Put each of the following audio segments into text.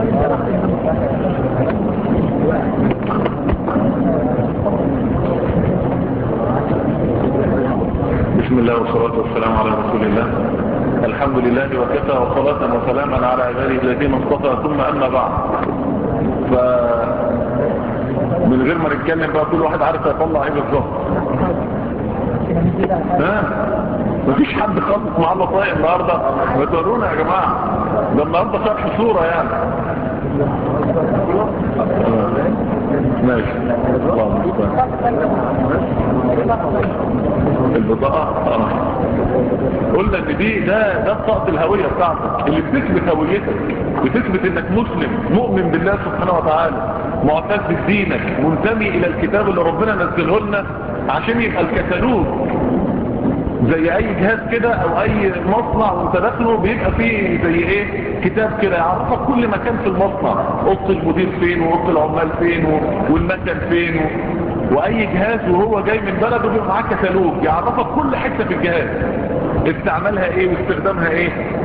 بسم الله والصلاة والسلام على رسول الله الحمد لله وكفى وصلاة وسلاما على عباده الذين اصطفى ثم أما بعد ف من غير ما نتكلم بقى كل واحد عارف يطلع ايه بالظبط ها مفيش حد خالص مع الله طايق النهارده ما تورونا يا جماعه ده النهارده شرح صوره يعني ماشي البطاقة اه قلنا ان دي ده ده بطاقة الهوية بتاعتك اللي بتثبت هويتك بتثبت انك مسلم مؤمن بالله سبحانه وتعالى معتز بدينك منتمي الى الكتاب اللي ربنا نزله لنا عشان يبقى الكتالوج زي اي جهاز كده او اي مصنع وانت داخله بيبقى فيه زي ايه كتاب كده يعرفك كل مكان في المصنع اوضه المدير فين واوضه العمال فين والمكان فين و... واي جهاز وهو جاي من بلده بيبقى معاه كتالوج يعرفك كل حته في الجهاز استعمالها ايه واستخدامها ايه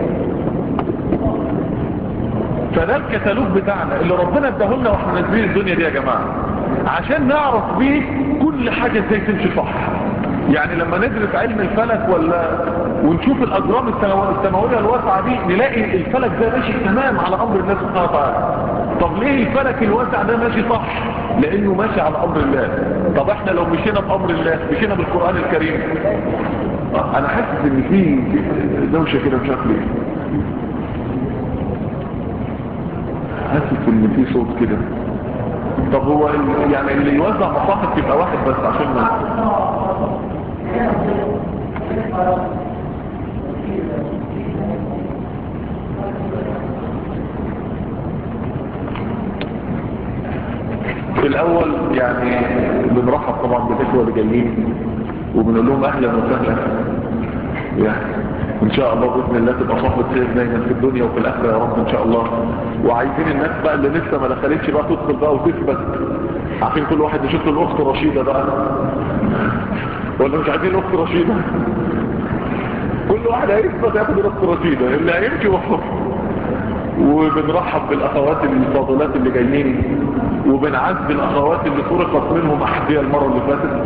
فده الكتالوج بتاعنا اللي ربنا اداهولنا واحنا نازلين الدنيا دي يا جماعه عشان نعرف بيه كل حاجه ازاي تمشي صح يعني لما ندرس علم الفلك ولا ونشوف الاجرام السماويه الواسعه دي نلاقي الفلك ده ماشي تمام على امر الله سبحانه وتعالى طب ليه الفلك الواسع ده ماشي صح لانه ماشي على امر الله طب احنا لو مشينا بامر الله مشينا بالقران الكريم انا حاسس ان في دوشه كده مش عارف ليه حاسس ان في صوت كده طب هو يعني اللي يوزع مصاحف يبقى واحد بس عشان ما في الاول يعني بنرحب طبعا بالاخوه اللي جايين وبنقول لهم اهلا وسهلا يعني ان شاء الله باذن الله تبقى صحبه خير دايما في الدنيا وفي الاخره يا رب ان شاء الله وعايزين الناس بقى اللي لسه ما دخلتش بقى تدخل بقى وتثبت عارفين كل واحد يشوف الاخت رشيده بقى ولا مش عايزين الاخت رشيده كل واحد هيثبت ياخد الاخت رشيده اللي هيمشي وحفظ وبنرحب بالاخوات الفاضلات اللي جايين وبنعزي الاخوات اللي فرقت منهم احدية المره اللي فاتت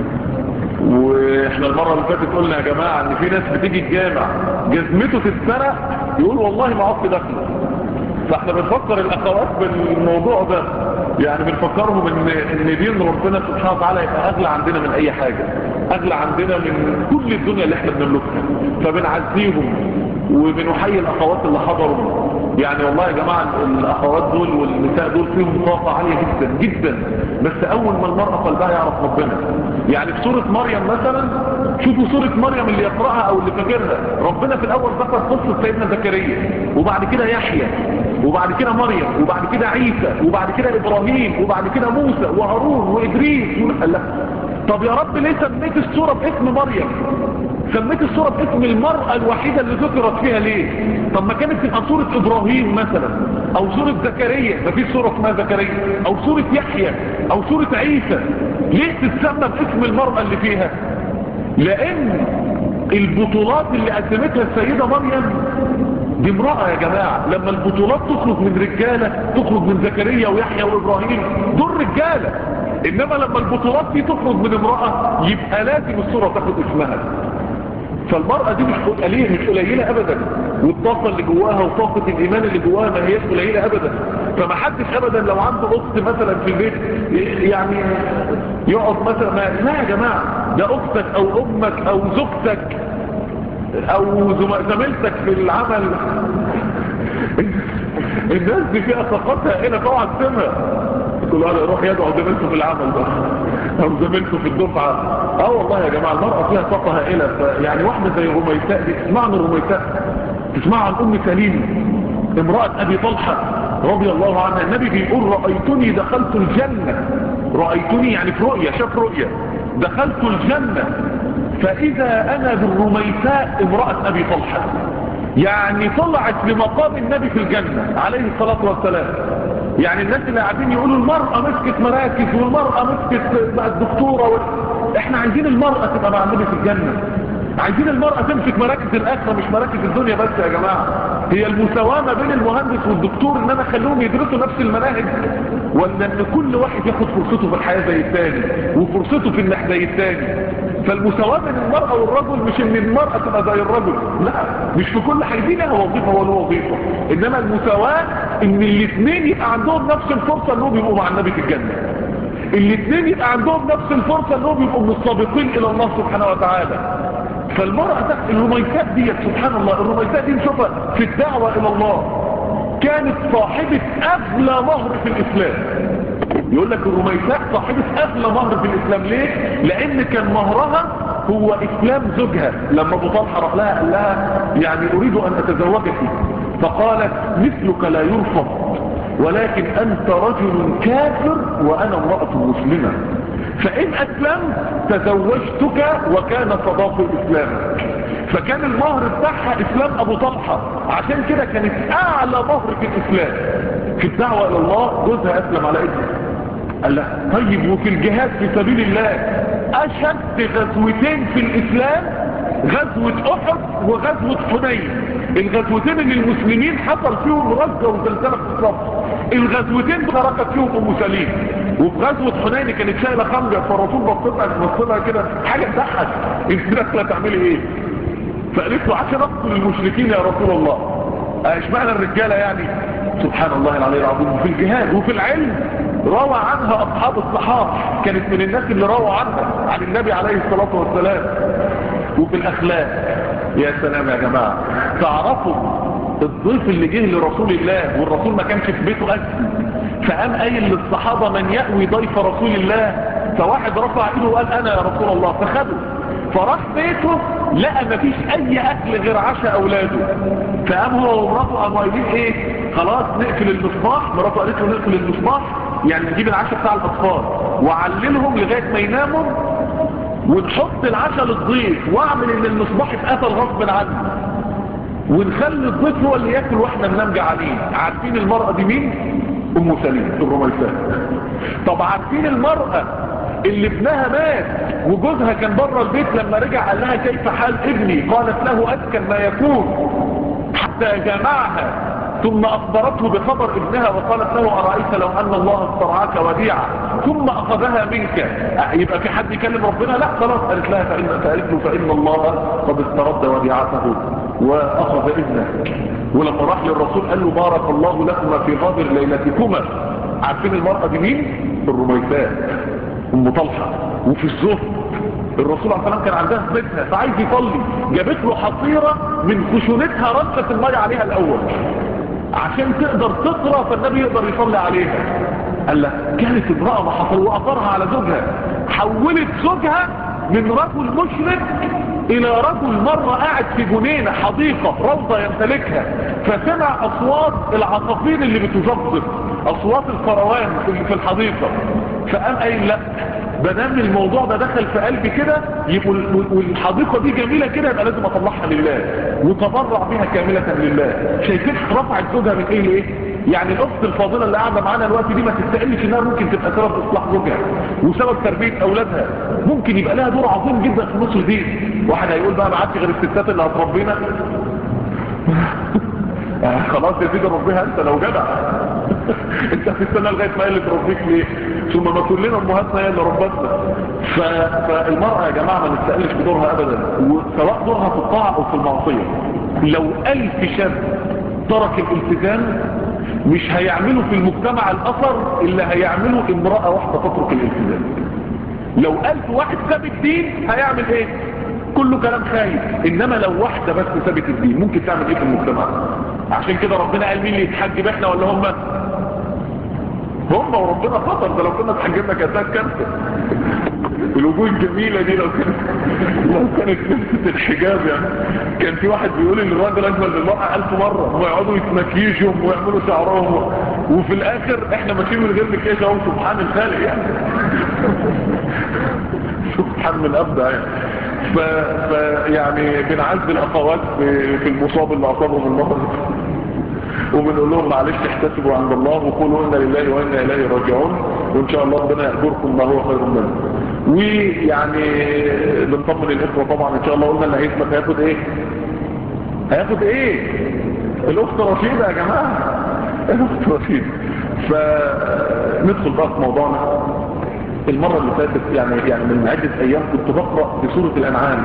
واحنا المرة اللي فاتت قلنا يا جماعة ان في ناس بتيجي الجامع جزمته تتسرق يقول والله ما عدت داخله فاحنا بنفكر الاخوات بالموضوع ده يعني بنفكرهم ان ان دين ربنا سبحانه وتعالى يبقى اغلى عندنا من اي حاجة اغلى عندنا من كل الدنيا اللي احنا بنملكها فبنعزيهم وبنحيي الاخوات اللي حضروا يعني والله يا جماعة الاخوات دول والنساء دول فيهم طاقة عالية جدا جدا بس اول ما المرأة قلبها يعرف ربنا يعني في سورة مريم مثلا شوفوا سورة مريم اللي يقرأها او اللي فاكرها ربنا في الاول ذكر قصة سيدنا زكريا وبعد كده يحيى وبعد كده مريم وبعد كده عيسى وبعد كده ابراهيم وبعد كده موسى وهارون وادريس لا طب يا رب ليه سميت السورة باسم مريم سميت السورة باسم المرأة الوحيدة اللي ذكرت فيها ليه طب ما كانت تبقى سورة ابراهيم مثلا او سورة زكريا ما فيش سورة اسمها زكريا او سورة يحيى او سورة عيسى ليه تتسمى باسم المرأة اللي فيها لان البطولات اللي قدمتها السيدة مريم دي امرأة يا جماعة لما البطولات تخرج من رجالة تخرج من زكريا ويحيى وابراهيم دول رجالة انما لما البطولات دي تخرج من امرأة يبقى لازم الصورة تاخد اسمها فالمرأة دي مش قليلة مش قليلة ابدا والطاقة اللي جواها وطاقة الايمان اللي جواها ما هيش قليلة ابدا فما حدش ابدا لو عنده اخت مثلا في البيت يعني يقعد مثلا ما لا يا جماعة ده اختك او امك او زوجتك او زميلتك في العمل الناس دي فيها طاقتها هنا طبعا سمها كل واحد يروح يدعو زميلته في العمل بقى او زميلته في الدفعة اه والله يا جماعة المرأة فيها طاقة هائلة يعني واحدة زي رميساء دي تسمع عن رميساء تسمع عن ام سليم امرأة ابي طلحة رضي الله عنها النبي بيقول رأيتني دخلت الجنة رأيتني يعني في رؤية شاف رؤية دخلت الجنة فإذا أنا بالرميساء امرأة أبي طلحة يعني طلعت لمقام النبي في الجنة عليه الصلاة والسلام يعني الناس اللي قاعدين يقولوا المرأة مسكت مراكز والمرأة مسكت بقت دكتورة و... احنا عايزين المرأة تبقى مع النبي في الجنة عايزين المرأة تمسك مراكز الآخرة مش مراكز الدنيا بس يا جماعة هي المساواة ما بين المهندس والدكتور ان انا اخليهم يدرسوا نفس المناهج ولا ان كل واحد ياخد فرصته في الحياة زي الثاني وفرصته في النح زي الثاني فالمساواة بين المرأة والرجل مش ان المرأة تبقى زي الرجل لا مش في كل حاجة دي لها وظيفة ولا وظيفة انما المساواة ان الاثنين يبقى عندهم نفس الفرصة انهم يبقوا مع النبي في الجنة الاثنين يبقى عندهم نفس الفرصة انهم يبقوا من السابقين الى الله سبحانه وتعالى فالمرأة ده الرميسات دي سبحان الله الرميسات دي نشوفها في الدعوة الى الله كانت صاحبة اغلى مهر في الاسلام يقول لك الرميساء صاحبة اغلى مهر في الاسلام ليه لان كان مهرها هو اسلام زوجها لما ابو طلحه راح لها قال لها يعني اريد ان اتزوجك فقالت مثلك لا يرفض ولكن انت رجل كافر وانا امرأة مسلمة فان اسلمت تزوجتك وكان صداق اسلامك فكان المهر بتاعها اسلام ابو طلحة عشان كده كانت اعلى مهر في الاسلام في الدعوة الى الله جوزها اسلم على ابنه قال له طيب وفي الجهاد في سبيل الله اشد غزوتين في الاسلام غزوة احد وغزوة حنين الغزوتين اللي المسلمين حصل فيهم رجة وزلزلة في الصف الغزوتين تركت فيهم ام سليم وفي غزوة حنين كانت شايلة خمجة فالرسول بصلها بصلها كده حاجة تضحك انت داخله تعملي ايه فقالت له عشان اقتل المشركين يا رسول الله اشمعنى الرجالة يعني سبحان الله العلي العظيم في الجهاد وفي العلم روى عنها اصحاب الصحاب كانت من الناس اللي روى عنها عن النبي عليه الصلاة والسلام وفي الاخلاق يا سلام يا جماعة تعرفوا الضيف اللي جه لرسول الله والرسول ما كانش في بيته اكل فقام قايل للصحابة من يأوي ضيف رسول الله فواحد رفع ايده وقال انا يا رسول الله فخده فراح بيته لقى مفيش اي اكل غير عشاء اولاده فقام هو ومراته قاموا قايلين ايه خلاص نقفل المصباح مراته قالت له نقفل المصباح يعني نجيب العشاء بتاع الاطفال وعللهم لغايه ما يناموا ونحط العشاء للضيف واعمل ان المصباح اتقفل غصب عنه ونخلي الضيف هو اللي ياكل واحنا ننام جعانين عارفين المرأة دي مين ام سليم الرميساء طب عارفين المرأة اللي ابنها مات وجوزها كان بره البيت لما رجع قال لها كيف حال ابني قالت له اسكن ما يكون حتى جمعها ثم اخبرته بخبر ابنها وقالت له ارأيت لو ان الله استرعاك وديعة ثم اخذها منك يبقى في حد يكلم ربنا لا خلاص قالت لها فإن فقالت له فإن الله قد استرد وديعته واخذ ابنك ولما راح للرسول قال له بارك الله لكما في غابر ليلتكما عارفين المرأة دي مين الرميساء ام طلحة وفي الزهد الرسول عليه السلام كان عندها في بيتها فعايز يصلي جابت له حصيرة من خشونتها رشت المية عليها الاول عشان تقدر تقرأ فالنبي يقدر يصلي عليها قال لها كانت امرأة ما حصل وأثرها على زوجها حولت زوجها من رجل مشرك الى رجل مرة قاعد في جنينة حديقة روضة يمتلكها فسمع اصوات العصافير اللي بتزبط اصوات الكروان اللي في الحديقة فقام قايل لا بدام الموضوع ده دخل في قلبي كده يبقوا والحديقة دي جميلة كده يبقى لازم اطلعها لله وتبرع بها كاملة لله شايفين رفعت زوجها من ايه لايه يعني الاخت الفاضلة اللي قاعدة معانا الوقت دي ما تستقلش انها ممكن تبقى سبب اصلاح زوجها وسبب تربية اولادها ممكن يبقى لها دور عظيم جدا في نصر دين واحد هيقول بقى ما عادش غير الستات اللي هتربينا خلاص يا سيدي ربيها انت لو جدع انت هتستنى لغايه ما هي اللي تربيك ليه ثم ما كلنا امهاتنا هي اللي ربتنا ف... فالمراه يا جماعه ما نستقلش بدورها ابدا وسواء دورها في الطاعه او في المعصيه لو الف شاب ترك الالتزام مش هيعملوا في المجتمع الاثر اللي هيعمله امراه واحده تترك الالتزام لو الف واحد ساب الدين هيعمل ايه كله كلام خايف انما لو واحدة بس سابت الدين ممكن تعمل ايه في المجتمع عشان كده ربنا قال مين اللي يتحجب احنا ولا هم هم وربنا خطر ده لو كنا اتحجبنا كانت كارثه الوجوه الجميلة دي لو كانت لو كانت لبسة الحجاب يعني كان في واحد بيقول ان الراجل اجمل من المرأة الف مرة ويقعدوا يتمكيجهم ويعملوا شعرهم وفي الاخر احنا ماشيين من غير مكياج اهو سبحان الخالق يعني سبحان من ابدع يعني ف... ف يعني بنعز الاخوات في, في المصاب اللي اصابهم المرض وبنقول لهم معلش احتسبوا عند الله وقولوا انا لله وانا اليه راجعون وان شاء الله ربنا يأجركم ما هو خير منه ويعني بنطمن الاخوه طبعا ان شاء الله قلنا اللي هيثبت هياخد ايه هياخد ايه الاخت رشيده يا جماعه الاخت رشيده فندخل بقى في موضوعنا المره اللي فاتت يعني يعني من عده ايام كنت بقرا في سوره الانعام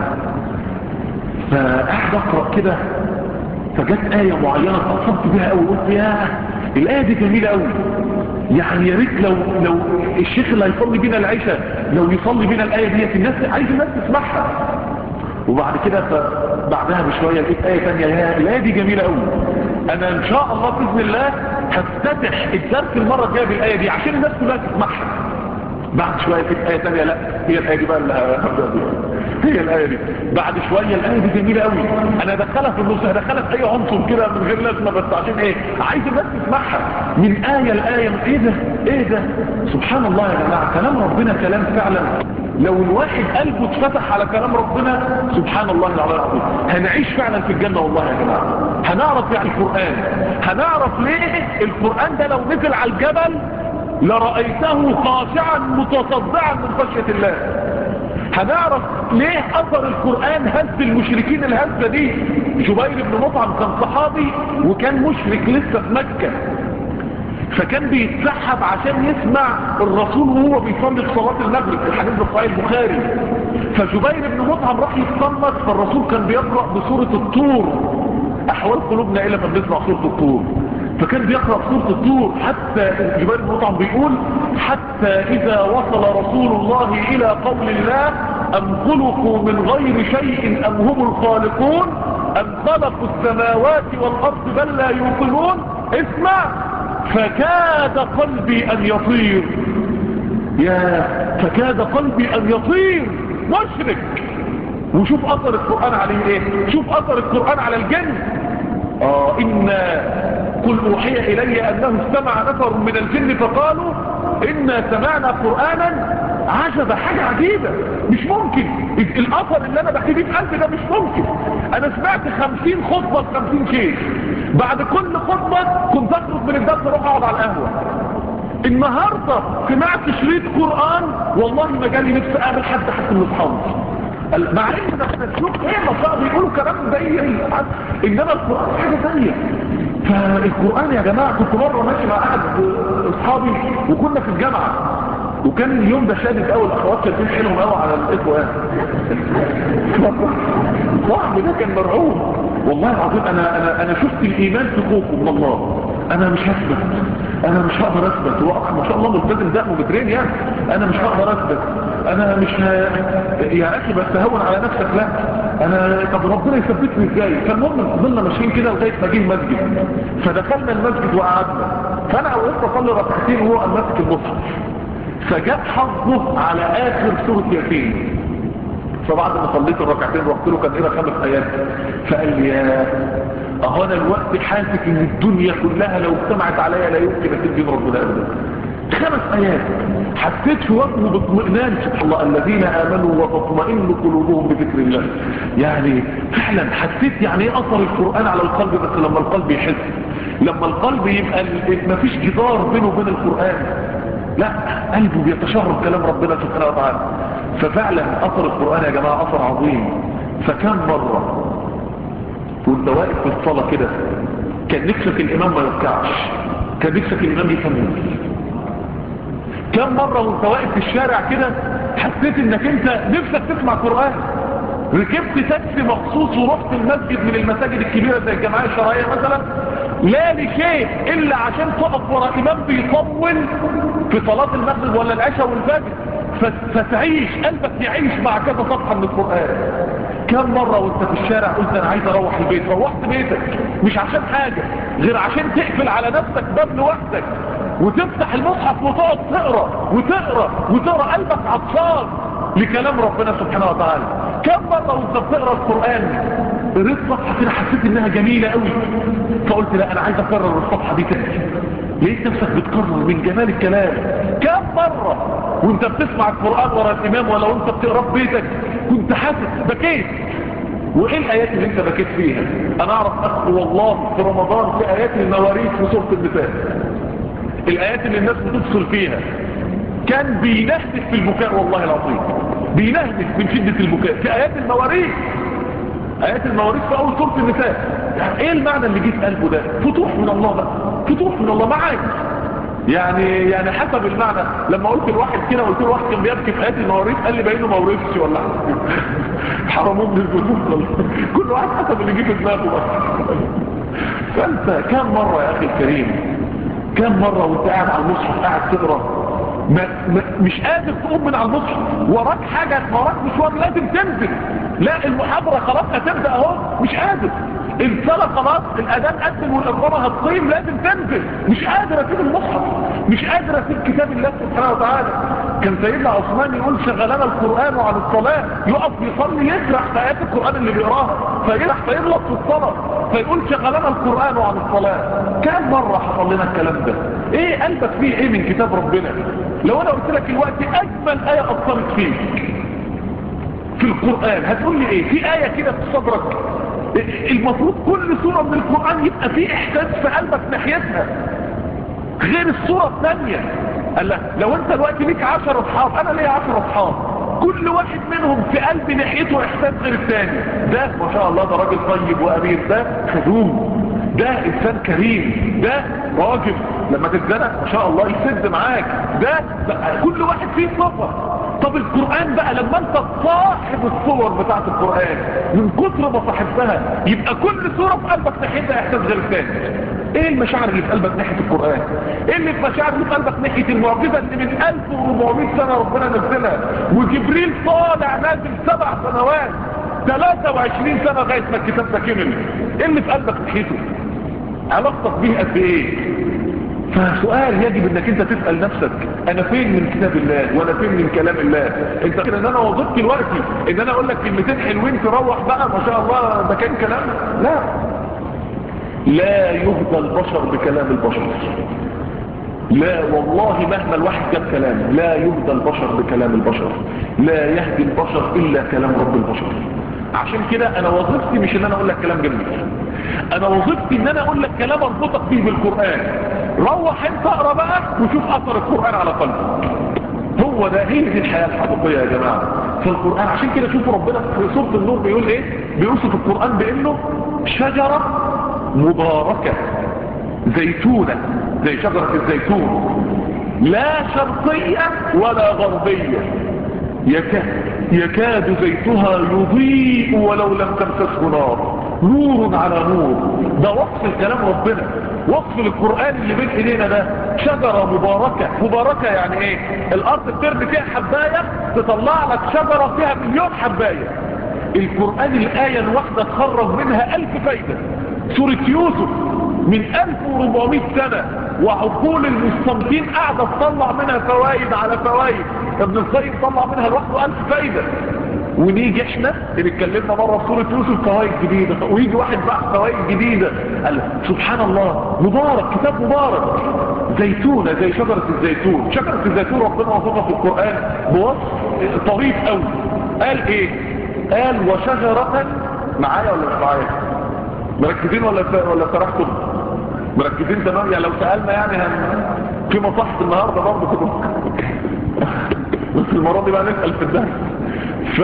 فقعد اقرا كده فجت آية معينة اتأثرت بها قوي قلت يا الآية دي جميلة قوي يعني يا ريت لو لو الشيخ اللي هيصلي بينا العشاء لو يصلي بينا الآية دي الناس عايز الناس تسمعها وبعد كده بعدها بشوية لقيت آية ثانيه يا الآية دي جميلة قوي أنا إن شاء الله بإذن الله هفتتح الدرس المرة الجاية بالآية دي عشان الناس كلها تسمعها بعد شوية لقيت آية ثانيه لا هي الآية دي بقى اللي هبدأ بيها هي الآية دي بعد شوية الآية دي جميلة قوي أنا أدخلها في النص هدخلها في أي عنصر كده من غير لازمة بس عشان إيه عايز الناس تسمعها من آية لآية من إيه ده إيه ده سبحان الله يا جماعة كلام ربنا كلام فعلا لو الواحد قلبه اتفتح على كلام ربنا سبحان الله العلي العظيم هنعيش فعلا في الجنة والله يا جماعة هنعرف يعني القرآن هنعرف ليه القرآن ده لو نزل على الجبل لرأيته خاشعا متصدعا من خشية الله هنعرف ليه اثر القرآن هز المشركين الهزة دي جبير بن مطعم كان صحابي وكان مشرك لسه في مكة فكان بيتسحب عشان يسمع الرسول وهو بيصلي في صلاة المغرب في الحديث الصحيح البخاري فجبير بن مطعم راح يتصنت فالرسول كان بيقرأ بسورة الطور احوال قلوبنا الى ما بنسمع سورة الطور فكان بيقرأ سورة الطور حتى جبير بن مطعم بيقول حتى اذا وصل رسول الله الى قول الله ام خلقوا من غير شيء ام هم الخالقون ام خلقوا السماوات والارض بل لا يوقنون اسمع فكاد قلبي ان يطير يا فكاد قلبي ان يطير مشرك وشوف اثر القرآن عليه ايه شوف اثر القرآن على الجن اه ان قل اوحي الي انه استمع نفر من الجن فقالوا انا سمعنا قرآنا عجب حاجة عجيبة مش ممكن الاثر اللي انا بحكي بيه في قلبي ده مش ممكن انا سمعت خمسين خطبة في خمسين شيخ بعد كل خطبة كنت اخرج من الدرس اروح اقعد على القهوة النهاردة سمعت شريط قرآن والله ما جالي نفسي اقابل حد حتى من اصحابي مع ان احنا نشوف ايه مصاب بيقولوا كلام زي انما القرآن حاجة ثانيه فالقرآن يا جماعة كنت مرة ماشي مع احد اصحابي وكنا في الجامعة وكان اليوم ده شادد قوي الاخوات شادين حيلهم قوي على الاخوة صاحبي ده كان مرعوب والله العظيم انا انا انا شفت الايمان في خوفه من الله انا مش هثبت انا مش هقدر اثبت هو اخ ما شاء الله ملتزم ده مترين يعني انا مش هقدر اثبت انا مش ه... يا اخي بس تهون على نفسك لا انا طب ربنا يثبتني ازاي فالمهم فضلنا ماشيين كده لغايه ما جه المسجد فدخلنا المسجد وقعدنا فانا وقفت اصلي ركعتين وهو قام ماسك المصحف فجاء حظه على اخر سوره ياسين فبعد ما صليت الركعتين رحت له كان هنا خمس ايات فقال لي يا اهو انا الوقت حاسس ان الدنيا كلها لو اجتمعت عليا لا يمكن اسيب ربنا ابدا خمس ايات حسيت في وجهه باطمئنان سبحان الله الذين امنوا وتطمئن قلوبهم بذكر الله يعني فعلا حسيت يعني ايه اثر القران على القلب بس لما القلب يحس لما القلب يبقى ما فيش جدار بينه وبين القران لا قلبه بيتشرب كلام ربنا سبحانه وتعالى ففعلا اثر القران يا جماعه اثر عظيم فكم مره وانت واقف في الصلاه كده كان نفسك الامام ما يركعش كان نفسك الامام يكمل كم مرة وانت واقف في الشارع كده حسيت انك انت نفسك تسمع قرآن ركبت تاكسي مخصوص ورحت المسجد من المساجد الكبيرة زي الجماعة الشرعية مثلا لا لشيء الا عشان تقف ورا امام بيطول في صلاة المغرب ولا العشاء والفجر فتعيش قلبك يعيش مع كذا صفحة من القرآن كم مرة وانت في الشارع قلت انا عايز اروح البيت روحت بيتك مش عشان حاجة غير عشان تقفل على نفسك باب لوحدك وتفتح المصحف وتقعد تقرا وتقرا وتقرا قلبك عطشان لكلام ربنا سبحانه وتعالى كم مره وانت بتقرا القران قريت صفحه كده حسيت انها جميله قوي فقلت لا انا عايز اكرر الصفحه دي تاني لقيت نفسك بتكرر من جمال الكلام كم مره وانت بتسمع القران ورا الامام ولا وانت بتقرا في بيتك كنت حاسس بكيت وايه الايات اللي انت بكيت فيها انا اعرف اخ والله في رمضان في ايات المواريث في سوره النساء الايات اللي الناس بتفصل فيها كان بينهدف في البكاء والله العظيم بينهدف من شدة البكاء في ايات المواريث ايات المواريث في اول سورة النساء يعني ايه المعنى اللي جه في قلبه ده فتوح من الله بقى فتوح من الله معاك يعني يعني حسب المعنى لما قلت لواحد كده قلت له واحد كان بيبكي في ايات المواريث قال لي باينه ما ورثش ولا حرموه من الفتوح كل واحد حسب اللي جه في دماغه بقى فانت كم مره يا اخي الكريم كم مره وانت قاعد على المصحف قاعد تقرا ما ما مش قادر تقوم من على المصحف وراك حاجه وراك مشوار لازم تنزل لا المحاضره خلاص هتبدا اهو مش قادر الصلاة خلاص الأذان قدم والإقامة هتقيم لازم تنزل مش قادر أسيب المصحف مش قادر أسيب كتاب الله سبحانه وتعالى كان سيدنا عثمان يقول شغلنا القرآن عن الصلاة يقف يصلي يسرح في آيات القرآن اللي بيقراها فيسرح فيغلط في الصلاة فيقول شغلنا القرآن عن الصلاة كم مرة حصل لنا الكلام ده ايه قلبك فيه ايه من كتاب ربنا لو انا قلت لك الوقت اجمل آية اثرت فيك في القرآن هتقول لي ايه في آية كده في صدرك المفروض كل سورة من القرآن يبقى فيه احساس في قلبك ناحيتها غير السورة الثانية قال له لو انت دلوقتي ليك عشر اصحاب انا ليا عشر اصحاب كل واحد منهم في قلبي ناحيته احساس غير الثاني ده ما شاء الله ده راجل طيب وامير ده خدوم ده انسان كريم ده راجل لما تتزنق ما شاء الله يسد معاك ده, ده كل واحد فيه صفة طب القرآن بقى لما انت صاحب الصور بتاعت القرآن من كتر ما صاحبتها يبقى كل صورة في قلبك ناحيتها احساس غير الثاني ايه المشاعر اللي في قلبك ناحية القرآن ايه اللي في مشاعر اللي في قلبك ناحية المعجزة اللي من 1400 سنة ربنا نزلها وجبريل طالع نازل سبع سنوات 23 سنة لغاية ما الكتاب ده كمل ايه اللي في قلبك ناحيته علاقتك بيه قد ايه فسؤال يجب انك انت تسأل نفسك انا فين من كتاب الله وانا فين من كلام الله انت فاكر ان انا وظيفتي دلوقتي ان انا اقول لك كلمتين حلوين تروح بقى ما شاء الله ده كان كلام لا لا يهدى البشر بكلام البشر لا والله مهما الواحد جاب كلام لا يهدى البشر بكلام البشر لا يهدي البشر الا كلام رب البشر عشان كده انا وظيفتي مش ان انا اقول لك كلام جميل انا وظيفتي ان انا اقول لك كلام اربطك بيه بالقرآن روح انت اقرا بقى وشوف اثر القرآن على قلبك هو ده هي دي الحياة الحقيقية يا جماعة في القرآن عشان كده شوفوا ربنا في سورة النور بيقول ايه بيوصف القرآن بانه شجرة مباركة زيتونة زي شجرة الزيتون لا شرقية ولا غربية يكاد, يكاد زيتها يضيء ولو لم تمسسه نار نور على نور ده وصف الكلام ربنا وصف القرآن اللي بين ايدينا ده شجرة مباركة مباركة يعني ايه الارض بترمي فيها حباية تطلع لك شجرة فيها مليون حباية القرآن الآية الواحدة تخرج منها ألف فايدة سورة يوسف من 1400 سنة وعقول المستمتين قاعدة تطلع منها فوائد على فوائد ابن القيم طلع منها لوحده ألف فايدة ونيجي احنا اللي اتكلمنا مرة في سورة يوسف فوائد جديدة ويجي واحد بقى فوائد جديدة قال سبحان الله مبارك كتاب مبارك زيتونة زي شجرة الزيتون شجرة الزيتون ربنا وصفها في القرآن بوصف طريف قوي قال ايه قال وشجرة معايا ولا مش معايا مركزين ولا ولا سرحتم مركزين تمام يعني لو سألنا يعني هن... في مصاحة النهاردة برضه كده بس المرة دي بقى نسأل في الدرس ف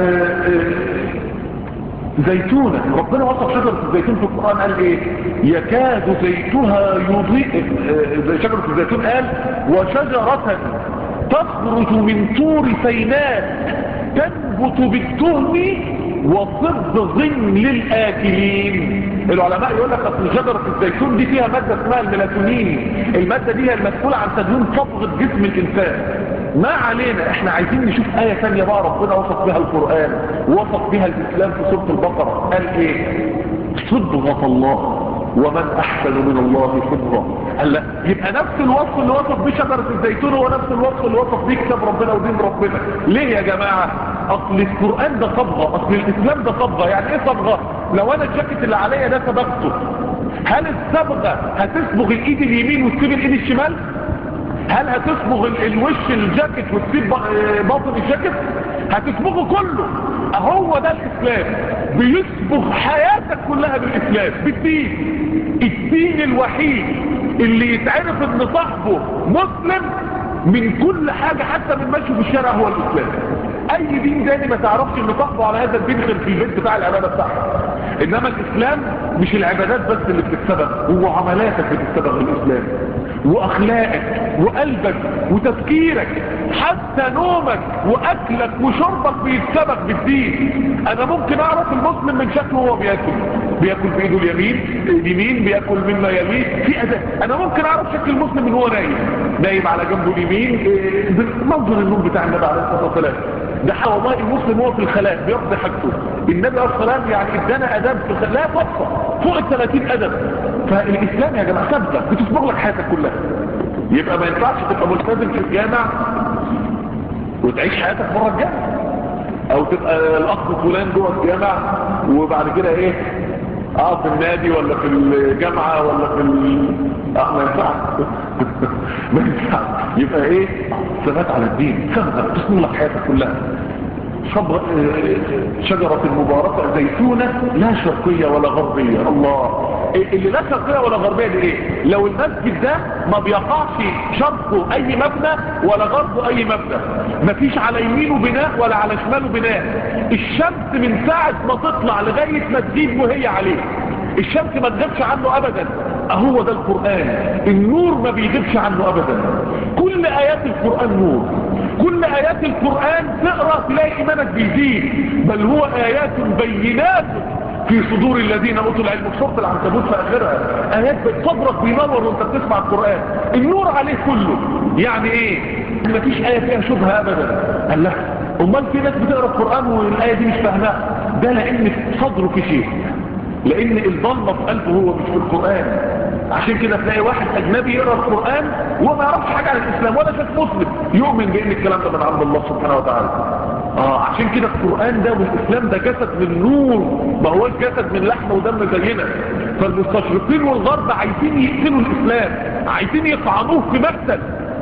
زيتونة ربنا وصف شجرة الزيتون في القرآن قال ايه يكاد زيتها يضيء زي شجرة الزيتون قال وشجرة تخرج من طور سيناء تنبت بالدهن وصبغ للآكلين العلماء يقول لك اصل شجرة الزيتون دي فيها مادة اسمها الميلاتونين المادة دي هي المسؤولة عن تدوين صبغة جسم الإنسان ما علينا احنا عايزين نشوف آية ثانية بقى ربنا وصف بها القرآن وصف بها الإسلام في سورة البقرة قال ايه صبغة الله ومن احسن من الله صبغة قال لا يبقى نفس الوصف اللي وصف بيه شجرة الزيتون هو نفس الوصف اللي وصف بيه كتاب ربنا ودين ربنا ليه يا جماعة اصل القرآن ده صبغة اصل الاسلام ده صبغة يعني ايه صبغة لو انا الجاكيت اللي عليا ده صبغته هل الصبغة هتصبغ الايد اليمين وتسيب الايد الشمال هل هتصبغ الوش الجاكيت وتسيب باطن الجاكيت هتصبغه كله هو ده الاسلام بيصبغ حياتك كلها بالاسلام بالدين الدين الوحيد اللي يتعرف ان صاحبه مسلم من كل حاجة حتى من مشي في الشارع هو الاسلام اي دين تاني ما تعرفش ان صاحبه على هذا الدين غير في البيت بتاع العبادة بتاعته انما الاسلام مش العبادات بس اللي بتتسبب هو عملاتك بتتسبب بالاسلام واخلاقك وقلبك وتفكيرك حتى نومك واكلك وشربك بيتسبب بالدين انا ممكن اعرف المسلم من شكله وهو بياكل بياكل بايده اليمين اليمين بياكل مما يليه في اداء انا ممكن اعرف شكل المسلم من هو نايم نايم على جنبه اليمين إيه، منظر النوم بتاع النبي عليه الصلاه والسلام ده حق والله المسلم هو في الخلاء بيقضي حاجته النبي عليه الصلاه والسلام يعني ادانا اداب في الخلاء لا تحصى فوق ال 30 ادب فالاسلام يا جماعه ثابته بتصبغ لك حياتك كلها يبقى ما ينفعش تبقى ملتزم في الجامع وتعيش حياتك بره الجامع او تبقى الاخ فلان جوه الجامع وبعد كده ايه اه في النادي ولا في الجامعة ولا في ال... اه ما ينفعش ما ينفعش يبقى ايه ثبات على الدين ثبت تصنع لك حياتك كلها صبر شجرة المباركة زيتونة لا شرقية ولا غربية الله اللي لا شرقية ولا غربية دي ايه لو المسجد ده ما بيقعش شرقه اي مبنى ولا غربه اي مبنى مفيش على يمينه بناء ولا على شماله بناء الشمس من ساعة ما تطلع لغاية ما تجيب وهي عليه الشمس ما تغيبش عنه ابدا اهو ده القرآن النور ما بيغيبش عنه ابدا كل ايات القرآن نور كل ايات القرآن تقرأ تلاقي ايمانك بيزيد بل هو ايات بينات في صدور الذين اوتوا العلم في سوره العنكبوت في اخرها ايات صدرك بينور وانت بتسمع القران النور عليه كله يعني ايه مفيش ايه فيها شبهه ابدا قال لا امال في ناس بتقرا القران والايه دي مش فاهماها ده لان في صدره في شيء لان الضلمه في قلبه هو مش في القران عشان كده تلاقي واحد اجنبي يقرا القران وهو ما يعرفش حاجه عن الاسلام ولا شاف مسلم يؤمن بان الكلام ده من عند الله سبحانه وتعالى اه عشان كده القرآن ده والإسلام ده جسد من نور ما هو جسد من لحم ودم زينا فالمستشرقين والغرب عايزين يقتلوا الإسلام عايزين يطعنوه في مقتل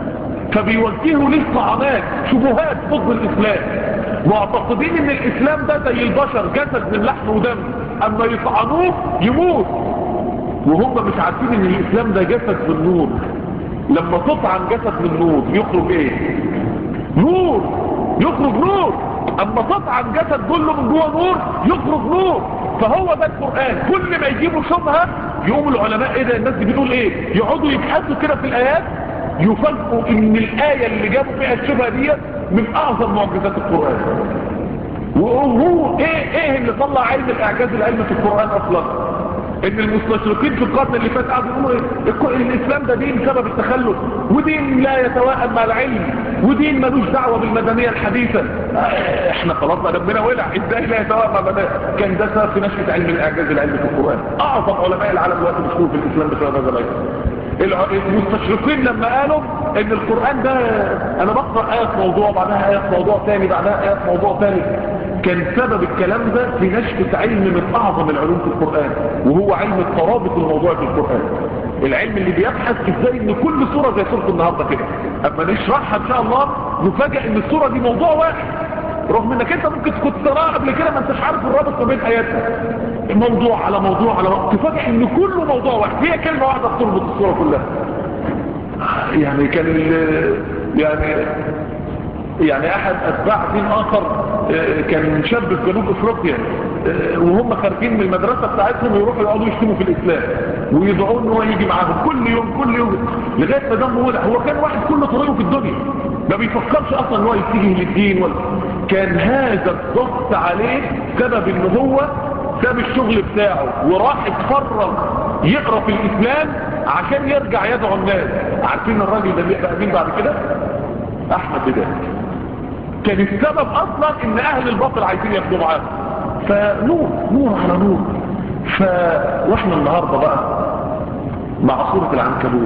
فبيوجهوا ليه طعنات شبهات ضد الإسلام معتقدين ان الإسلام ده زي البشر جسد من لحم ودم اما يطعنوه يموت وهم مش عارفين ان الإسلام ده جسد من نور لما تطعن جسد من نور يخرج ايه نور يخرج نور اما تطعن جسد كله من جوه نور يخرج نور فهو ده القرآن كل ما يجيبوا شبهة يقوم العلماء ايه ده الناس دي بتقول ايه يقعدوا يبحثوا كده في الايات يفاجئوا ان الاية اللي جابوا فيها الشبهة دي من اعظم معجزات القرآن وهو ايه ايه اللي طلع علم الاعجاز العلمي في القرآن اصلا ان المستشرقين في القرن اللي فات قعدوا يقولوا ايه الاسلام ده دين سبب التخلف ودين لا يتوائم مع العلم ودين ملوش دعوه بالمدنيه الحديثه احنا خلاص ربنا ولع ازاي لا يتوائم مع المدنيه كان ده سبب في نشاه علم الاعجاز العلمي في القران اعظم علماء العالم دلوقتي مشهور في الاسلام بسبب هذا العلم المستشرقين لما قالوا ان القرآن ده انا بقرأ آية في موضوع بعدها آية في موضوع تاني بعدها آية في موضوع تاني كان سبب الكلام ده في نشأة علم من اعظم العلوم في القرآن وهو علم الترابط الموضوع في القرآن العلم اللي بيبحث ازاي ان كل صورة زي صورة النهاردة كده اما نشرحها ان شاء الله نفاجئ ان الصورة دي موضوع واحد رغم انك انت ممكن كنت تراها قبل كده ما انتش عارف الرابط ما بين اياتها موضوع على موضوع على موضوع تفاجئ ان كله موضوع واحد هي كلمة واحدة تربط الصورة كلها يعني كان يعني يعني احد اتباع دين اخر كان شاب في جنوب افريقيا وهم خارجين من المدرسة بتاعتهم يروحوا يقعدوا يشتموا في الاسلام ويدعوا ان هو يجي معاهم كل يوم كل يوم لغاية ما دمه ولع هو كان واحد كل طريقه في الدنيا ما بيفكرش اصلا ان هو يتجه للدين ولا كان هذا الضغط عليه سبب ان هو ساب الشغل بتاعه وراح اتفرج يقرا في الاسلام عشان يرجع يدعو الناس عارفين الراجل ده بيبقى مين بعد كده احمد بداية كان السبب اصلا ان اهل الباطل عايزين ياخدوا معاه فنور نور على نور ف واحنا النهارده بقى مع سوره العنكبوت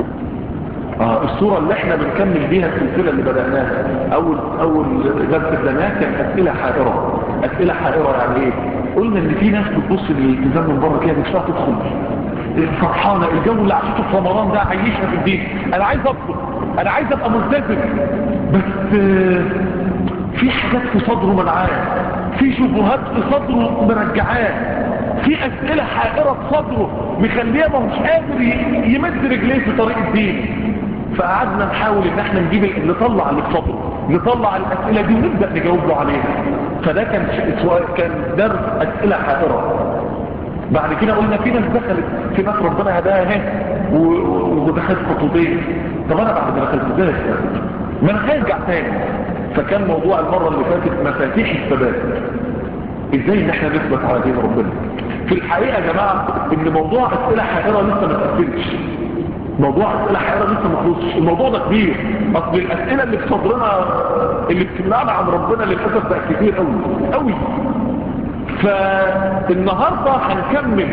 اه الصورة اللي احنا بنكمل بيها السلسلة اللي بدأناها اول اول درس بدأناه كان اسئلة حائرة اسئلة حائرة يعني ايه قلنا ان في ناس بتبص للالتزام من بره كده مش هتعرف تدخل فرحانة الجو اللي عشته في رمضان ده عيشها في الدين انا عايز ادخل انا عايز ابقى ملتزم بس في حاجات في صدره منعاه في شبهات في صدره مرجعاه في اسئلة حائرة في صدره مخليه ما مش قادر يمد رجليه في طريق الدين فقعدنا نحاول ان احنا نجيب نطلع اللي في صدره نطلع الاسئلة دي ونبدأ نجاوب له عليها فده كان كان درس اسئلة حائرة بعد كده قلنا في ناس دخلت في ناس ربنا هداها اهي ودخلت خطوتين طب انا بعد ما دخلت ازاي ما انا هرجع تاني فكان موضوع المرة اللي فاتت مفاتيح الثبات ازاي ان احنا نثبت على دين ربنا في الحقيقة يا جماعة ان موضوع اسئلة حائرة لسه ما تقفلش موضوع اسئلة حائرة لسه ما خلصش الموضوع ده كبير اصل الاسئلة اللي في صدرنا اللي بتمنعنا عن ربنا للاسف بقى كتير قوي قوي فالنهاردة هنكمل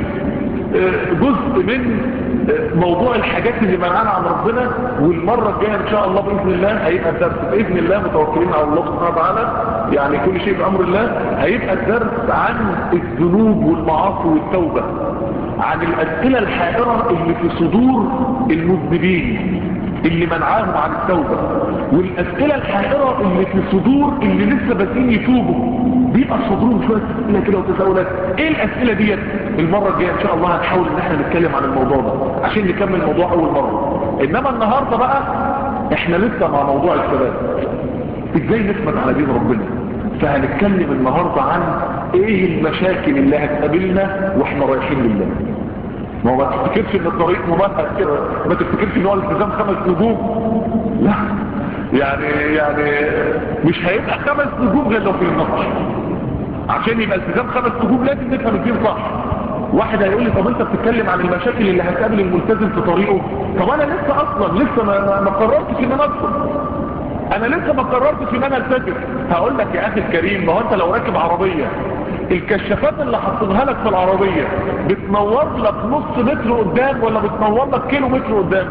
جزء من موضوع الحاجات اللي منعنا عن ربنا والمرة الجاية ان شاء الله بإذن الله هيبقى الدرس بإذن الله متوكلين على الله سبحانه وتعالى يعني كل شيء بأمر الله هيبقى الدرس عن الذنوب والمعاصي والتوبة عن الأسئلة الحائرة اللي في صدور المذنبين اللي منعاهم عن التوبة والأسئلة الحائرة اللي في صدور اللي لسه بادئين يتوبوا بيبقى صدورهم شوية أسئلة كده وتساؤلات ايه الأسئلة ديت المرة الجاية ان شاء الله هنحاول ان احنا نتكلم عن الموضوع ده عشان نكمل الموضوع اول مرة انما النهاردة بقى احنا لسه مع موضوع الثبات ازاي نثبت على دين ربنا فهنتكلم النهاردة عن ايه المشاكل اللي هتقابلنا واحنا رايحين لله ما هو ما تفتكرش ان الطريق ممهد كده ما تفتكرش ان هو الالتزام خمس نجوم لا يعني يعني مش هيبقى خمس نجوم غير لو في النقش عشان يبقى التزام خمس نجوم لازم نفهم الدين صح واحد هيقول لي طب انت بتتكلم عن المشاكل اللي هتقابل الملتزم في طريقه طب انا لسه اصلا لسه ما, ما قررتش ان انا ادخل انا لسه ما قررتش ان انا التزم هقول لك يا اخي الكريم ما هو انت لو راكب عربيه الكشافات اللي حاطينها لك في العربيه بتنور لك نص متر قدام ولا بتنور لك كيلو متر قدام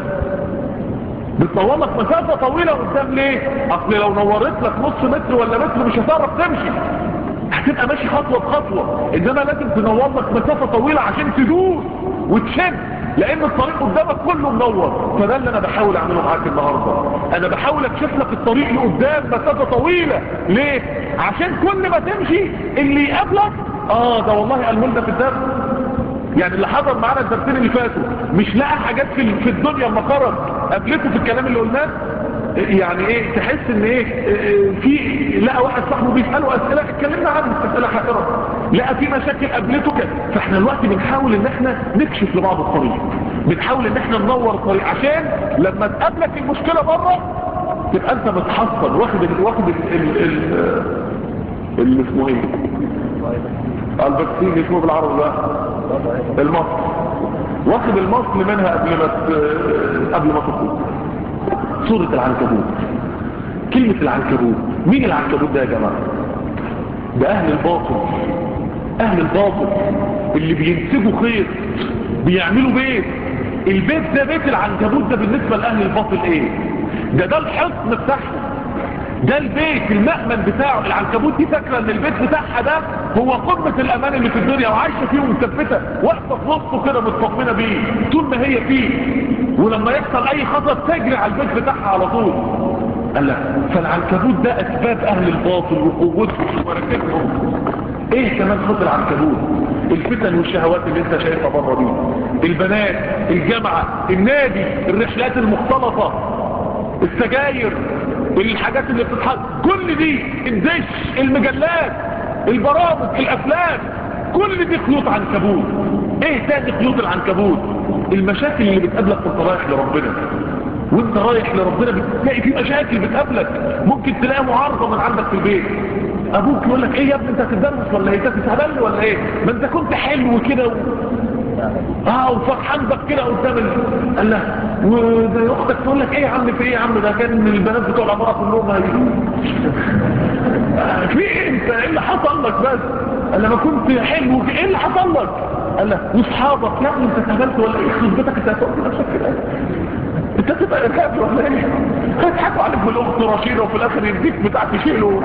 بتنور لك مسافه طويله قدام ليه اصل لو نورت لك نص متر ولا متر مش هتعرف تمشي هتبقى ماشي خطوة بخطوة انما لازم تنور لك مسافة طويلة عشان تدوس وتشد لان الطريق قدامك كله منور فده اللي انا بحاول اعمله معاك النهاردة انا بحاول اكشف لك الطريق لقدام مسافة طويلة ليه عشان كل ما تمشي اللي يقابلك اه ده والله قالوا لنا في الدرس يعني اللي حضر معانا الدرسين اللي فاتوا مش لقى حاجات في في الدنيا اما خرج قابلته في الكلام اللي قلناه يعني ايه تحس ان ايه في لقى واحد صاحبه بيسأله اسئلة اتكلمنا عنه اسئلة حائرة لقى في مشاكل قابلته كده فاحنا الوقت بنحاول ان احنا نكشف لبعض الطريق بنحاول ان احنا ننور الطريق عشان لما تقابلك المشكلة بره تبقى انت متحصن واخد ال واخد ال ال ال اللي اسمه ايه الفاكسين اسمه بالعربي بقى المصل واخد المصل منها قبل ما قبل ما تخرج سورة العنكبوت كلمة العنكبوت مين العنكبوت ده يا جماعة ده اهل الباطل اهل الباطل اللي بينسجوا خير بيعملوا بيت البيت ده بيت العنكبوت ده بالنسبة لأهل الباطل ايه ده ده الحصن بتاعهم ده البيت المأمن بتاعه العنكبوت دي فاكرة ان البيت بتاعها ده هو قمة الامان اللي في الدنيا وعايشة فيه ومثبتة واقفة في نصه كده متطمنة بيه طول ما هي فيه ولما يحصل اي خطر تجري على البيت بتاعها على طول قال لك فالعنكبوت ده اسباب اهل الباطل وقوتهم ومراكزهم ايه كمان خطر العنكبوت الفتن والشهوات اللي انت شايفها بره دي البنات الجامعة النادي الرحلات المختلطة السجاير الحاجات اللي بتتحط كل دي الدش المجلات البرامج الافلام كل دي خيوط عنكبوت ايه تاني خيوط العنكبوت المشاكل اللي بتقابلك وانت رايح لربنا وانت رايح لربنا بتلاقي في مشاكل بتقابلك ممكن تلاقي معارضة من عندك في البيت ابوك يقول لك ايه يا ابني انت هتدرس ولا ايه انت هتتهبل ولا ايه ما انت كنت حلو كده و... اه وفرحان بك كده قدام ال... قال له واختك تقول لك ايه يا عم في ايه يا عم ده كان البنات بتوع العماره كلهم آه في ايه انت ايه اللي حصل لك بس قال لما كنت حلو ايه اللي حصل لك قال له واصحابك يا ابني انت اتهبلت ولا ايه يخرب بيتك انت هتقول نفسك كده انت تبقى ارهابي ولا ايه هيضحكوا عليك بالاخت رشيده وفي الاخر يديك بتاع تشيله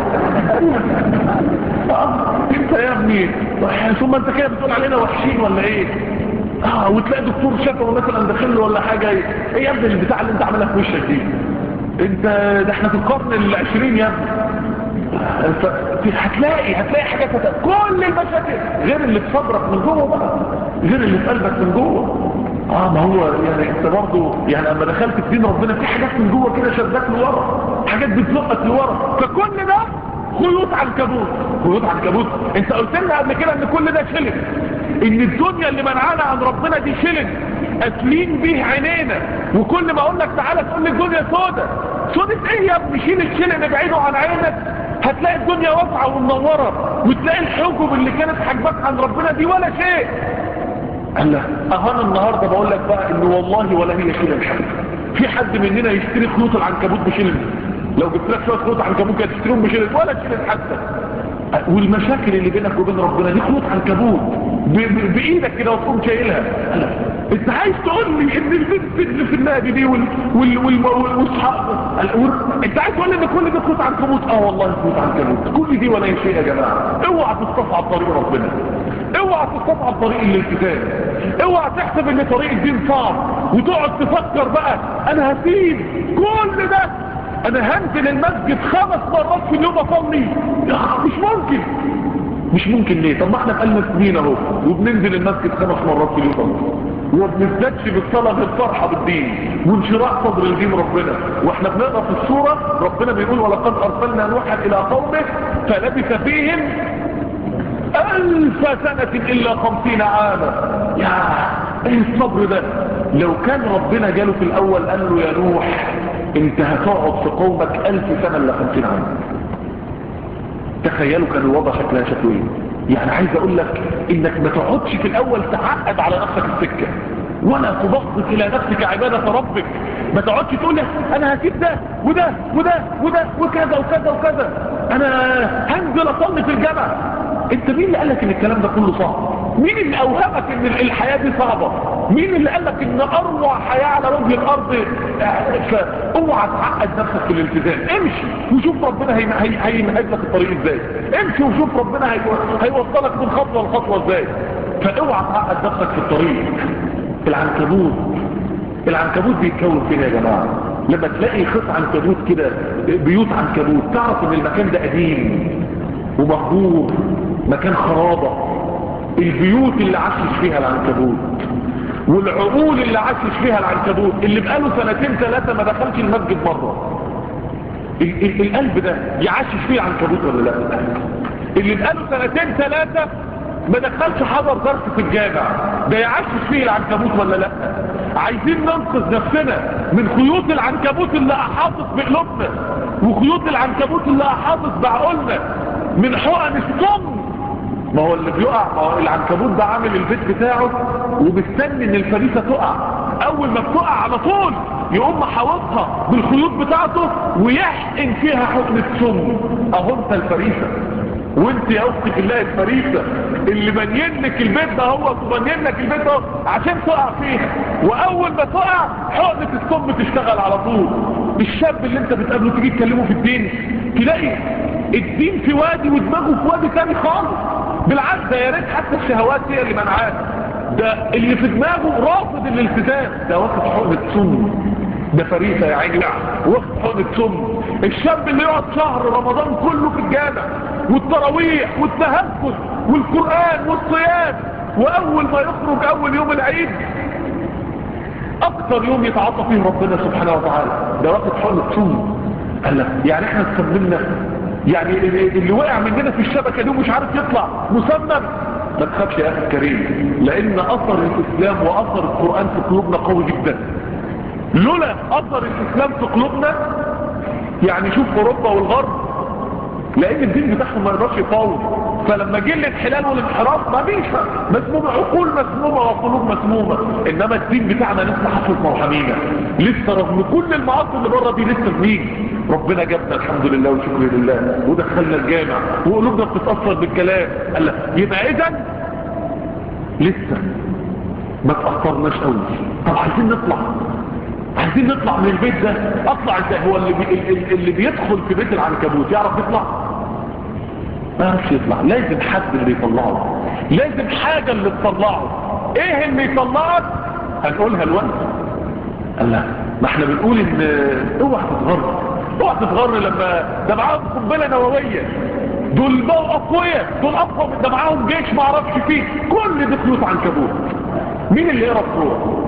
انت يا ابني ثم انت كده بتقول علينا وحشين ولا ايه اه وتلاقي دكتور شكوى مثلا داخل له ولا حاجه ايه يا ابني البتاع اللي انت عاملها في وشك دي انت ده احنا في القرن العشرين يا ابني هتلاقي هتلاقي حاجات هت... كل المشاكل غير اللي في صدرك من جوه بقى غير اللي في قلبك من جوه اه ما هو يعني انت برضه يعني اما دخلت في دين ربنا في حاجات من جوه كده شدك لورا حاجات بتزقك لورا فكل ده خيوط عنكبوت خيوط عنكبوت انت قلت لنا قبل كده ان كل ده شلن ان الدنيا اللي منعانا عن ربنا دي شلن قافلين بيه عينينا وكل ما اقول لك تعالى تقول لي الدنيا سودة سودة ايه يا ابني شيل الشلن ابعده عن عينك هتلاقي الدنيا واسعة ومنورة وتلاقي الحجب اللي كانت حجبك عن ربنا دي ولا شيء قال له اهانا النهاردة بقول لك بقى ان والله ولا هي شلن حاجة في حد مننا يشتري خيوط العنكبوت بشلن لو جبت لك شويه خيوط عنكبوت كانت تشتريهم بشلن ولا شلن حتى والمشاكل اللي بينك وبين ربنا دي خيوط عنكبوت بايدك كده وتقوم شايلها انت عايز تقول لي ان البنت اللي في النادي دي وال وال وال واصحاب انت عايز تقول لي ان كل ده خيوط عنكبوت اه والله خيوط عنكبوت كل دي ولا شيء يا جماعه اوعى تستصعب طريق ربنا اوعى تستصعب طريق الالتزام اوعى تحسب ان طريق الدين صعب وتقعد تفكر بقى انا هسيب كل ده انا هنزل المسجد خمس مرات في اليوم اصلي مش ممكن مش ممكن ليه طب ما احنا بقالنا سنين اهو وبننزل المسجد خمس مرات في اليوم وما بنزدادش بالصلاه غير فرحه بالدين وانشراح صدر الدين ربنا واحنا بنقرا في السوره ربنا بيقول ولقد ارسلنا نوحا الى قومه فلبث فيهم ألف سنة إلا خمسين عاما يا ايه الصبر ده لو كان ربنا جاله في الأول قال له يا نوح انت هتقعد في قومك ألف سنة إلا خمسين عاما تخيلوا كان الوضع شكلها شكله ايه يعني عايز اقول لك انك ما تقعدش في الاول تعقد على نفسك السكة ولا تبغض الى نفسك عبادة ربك ما تقعدش تقول لي انا هسيب ده وده وده وده وكذا وكذا وكذا انا هنزل اصلي في الجامع انت مين اللي قالك ان الكلام ده كله صعب مين اللي اوهمك ان الحياة دي صعبة مين اللي قالك ان اروع حياة على وجه الارض فاوعى تعقد نفسك في الالتزام امشي وشوف ربنا هيمهد لك الطريق ازاي امشي وشوف ربنا هيوصلك من خطوة لخطوة ازاي فاوعى تعقد نفسك في الطريق العنكبوت العنكبوت بيتكون فين يا جماعة لما تلاقي خط عنكبوت كده بيوت عنكبوت تعرف ان المكان ده قديم ومهجور مكان خرابة البيوت اللي عاشش فيها العنكبوت والعقول اللي عاشش فيها العنكبوت اللي بقاله سنتين ثلاثة ما دخلش المسجد مرة ال ال القلب ده يعاشش فيه العنكبوت ولا لا اللي بقاله سنتين ثلاثة ما دخلش حضر درس في الجامع ده يعاشش فيه العنكبوت ولا لا عايزين ننقذ نفسنا من خيوط العنكبوت اللي احاطت بقلوبنا وخيوط العنكبوت اللي احاطت بعقولنا من حقن السم ما هو اللي بيقع ما هو العنكبوت ده عامل البيت بتاعه ومستني ان الفريسة تقع اول ما بتقع على طول يقوم محاوطها بالخيوط بتاعته ويحقن فيها حقن السم اهو انت الفريسة وانت يا اختي في الله الفريسة اللي بنين لك البيت ده هو وبنين لك البيت ده عشان تقع فيها واول ما تقع حقنة السم تشتغل على طول الشاب اللي انت بتقابله تيجي تكلمه في الدين تلاقي الدين في وادي ودماغه في وادي تاني خالص بالعكس ده يا ريت حتى الشهوات هي اللي منعاه ده اللي في دماغه رافض الالتزام ده واخد حقنة سم ده فريسة يا عيني واخد حقنة سم الشاب اللي يقعد شهر رمضان كله في الجامع والتراويح والتهجد والقرآن والصيام واول ما يخرج اول يوم العيد اكتر يوم يتعاطى فيه ربنا سبحانه وتعالى ده واخد حقنة سم قال لك يعني احنا استخدمنا يعني اللي وقع مننا في الشبكة دي ومش عارف يطلع مسمم ما تخافش يا اخي الكريم لان اثر الاسلام واثر القرآن في قلوبنا قوي جدا لولا اثر الاسلام في قلوبنا يعني شوف اوروبا والغرب لان الدين بتاعهم ما يقدرش يقاوم فلما جه الانحلال والانحراف ما فيش مسمومه عقول مسمومه وقلوب مسمومه انما الدين بتاعنا لسه حفظ مرحمينا لسه رغم كل المعاصي اللي بره دي لسه بنيجي ربنا جابنا الحمد لله والشكر لله ودخلنا الجامع وقلوبنا بتتاثر بالكلام قال لك يبقى اذا لسه ما تاثرناش قوي طب عايزين نطلع عايزين نطلع من البيت ده اطلع ازاي هو اللي, بي... اللي بيدخل في بيت العنكبوت يعرف يطلع ما يعرفش يطلع لازم حد اللي يطلعه لازم حاجة اللي تطلعه ايه اللي يطلعك هنقولها الوقت قال لا ما احنا بنقول ان اوعى تتغرب اوعى تتغر لما ده معاهم قنبله نوويه دول بقوا اقوياء دول اقوى من ده معاهم جيش ما اعرفش فيه كل دي خيوط عنكبوت مين اللي يقرا الصوره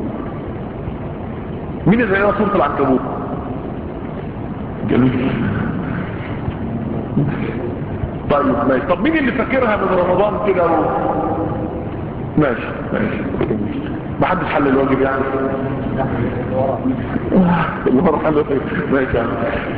مين اللي يقرا سوره العنكبوت جميل طيب ماشي طب مين اللي فاكرها من رمضان كده و... ماشي ماشي ما حدش حل الواجب يعني الله حل ماشي يعني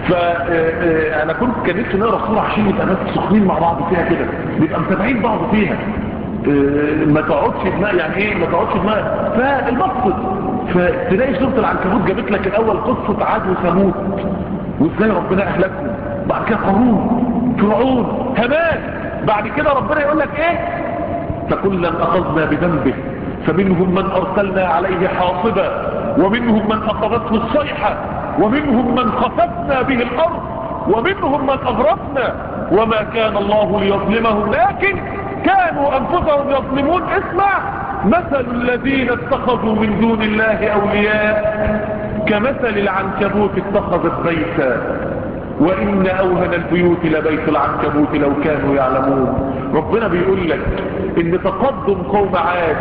فانا كنت كان نفسي نقرا الصوره عشان نبقى ناس سخنين مع بعض فيها كده نبقى متابعين بعض فيها ما تقعدش دماغ يعني ايه ما تقعدش دماغ فالمقصد فتلاقي سوره العنكبوت جابت لك الاول قصه عاد وثمود وازاي ربنا اهلكهم بعد كده قارون فرعون هامان بعد كده ربنا يقول لك ايه فكلا اخذنا بذنبه فمنهم من ارسلنا عليه حاصبا ومنهم من اخذته الصيحه ومنهم من خسفنا به الارض ومنهم من اغرقنا وما كان الله ليظلمهم لكن كانوا انفسهم يظلمون اسمع مثل الذين اتخذوا من دون الله اولياء كمثل العنكبوت اتخذت بيتا وإن أوهن البيوت لبيت العنكبوت لو كانوا يعلمون ربنا بيقول لك إن تقدم قوم عاد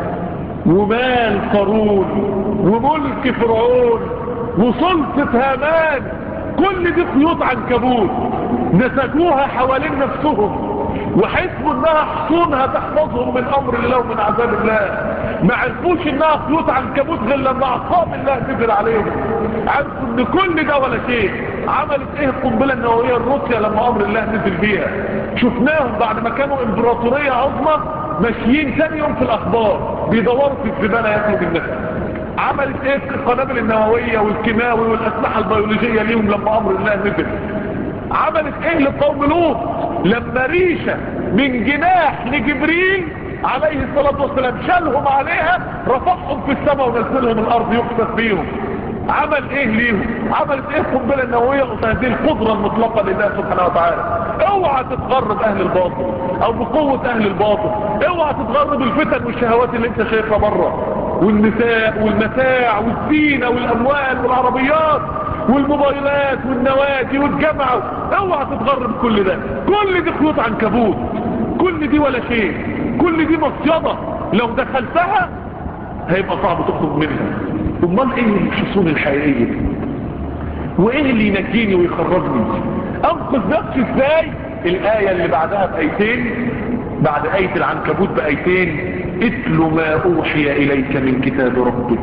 ومال قارون وملك فرعون وسلطة هامان كل دي خيوط عنكبوت نسجوها حوالين نفسهم وحسبوا انها حصونها تحفظهم من امر الله ومن عذاب الله ما عرفوش انها خيوط عنكبوت غير لما عقاب الله نزل عليهم عرفوا ان كل ده ولا شيء عملت ايه القنبله النوويه الروسيا لما امر الله نزل بيها شفناهم بعد ما كانوا امبراطوريه عظمى ماشيين ثاني يوم في الاخبار بيدوروا في الزباله ياكلوا منها عملت ايه القنابل النوويه والكيماوي والاسلحه البيولوجيه ليهم لما امر الله نزل عملت ايه لقوم لوط لما ريشة من جناح لجبريل عليه الصلاة والسلام شالهم عليها رفعهم في السماء ونزلهم الارض يقصد بيهم عمل ايه ليهم عملت ايه القنبله النوويه هذه القدره المطلقه لله سبحانه وتعالى اوعى تتغر باهل الباطل او بقوه اهل الباطل اوعى تتغر بالفتن والشهوات اللي انت شايفها بره والنساء والمتاع والزينه والاموال والعربيات والموبايلات والنوادي والجامعه اوعى تتغر بكل ده كل دي خيوط عنكبوت كل دي ولا شيء كل دي مصيده لو دخلتها هيبقى صعب تخرج منها امال ايه الحصول الحقيقيه دي وايه اللي ينجيني ويخرجني انقذ نفسي ازاي الايه اللي بعدها بايتين بعد ايه العنكبوت بايتين اتل ما اوحي اليك من كتاب ربك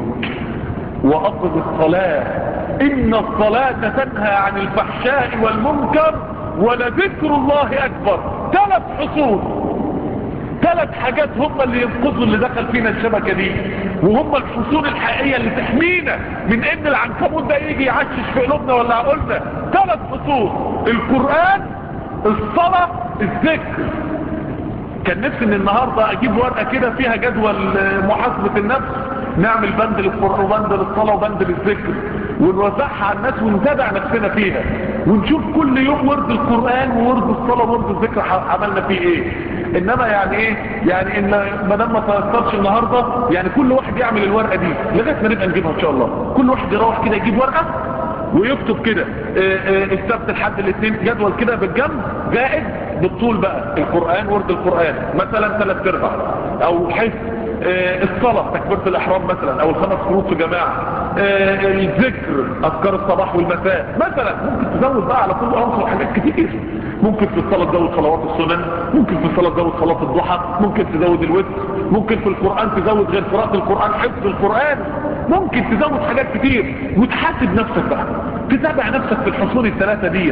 واقم الصلاه ان الصلاه تنهى عن الفحشاء والمنكر ولذكر الله اكبر ثلاث حصول ثلاث حاجات هم اللي ينقذوا اللي دخل فينا الشبكة دي وهم الحصول الحقيقية اللي تحمينا من ان العنكبوت ده يجي يعشش في قلوبنا ولا عقولنا ثلاث حصول القرآن الصلاة الذكر كان نفسي ان النهاردة اجيب ورقة كده فيها جدول محاسبة النفس نعمل بند للقرآن وبند للصلاة وبند للذكر ونوزعها على الناس ونتابع نفسنا فيها ونشوف كل يوم ورد القرآن وورد الصلاة وورد الذكر عملنا فيه ايه انما يعني ايه يعني ان ما دام ما تيسرش النهارده يعني كل واحد يعمل الورقه دي لغايه ما نبقى نجيبها ان شاء الله كل واحد يروح كده يجيب ورقه ويكتب كده السبت الحد الاثنين جدول كده بالجنب زائد بالطول بقى القران ورد القران مثلا ثلاث ارباع او حيث الصلاة تكبيرة الإحرام مثلا أو الخمس فروض في جماعة الذكر أذكار الصباح والمساء مثلا ممكن تزود بقى على كل عنصر حاجات كتير ممكن في الصلاة تزود صلوات السنن ممكن في الصلاة تزود صلاة الضحى ممكن تزود الوتر ممكن في القرآن تزود غير قراءة القرآن حفظ القرآن ممكن تزود حاجات كتير وتحاسب نفسك بقى تتابع نفسك في الحصول الثلاثة دي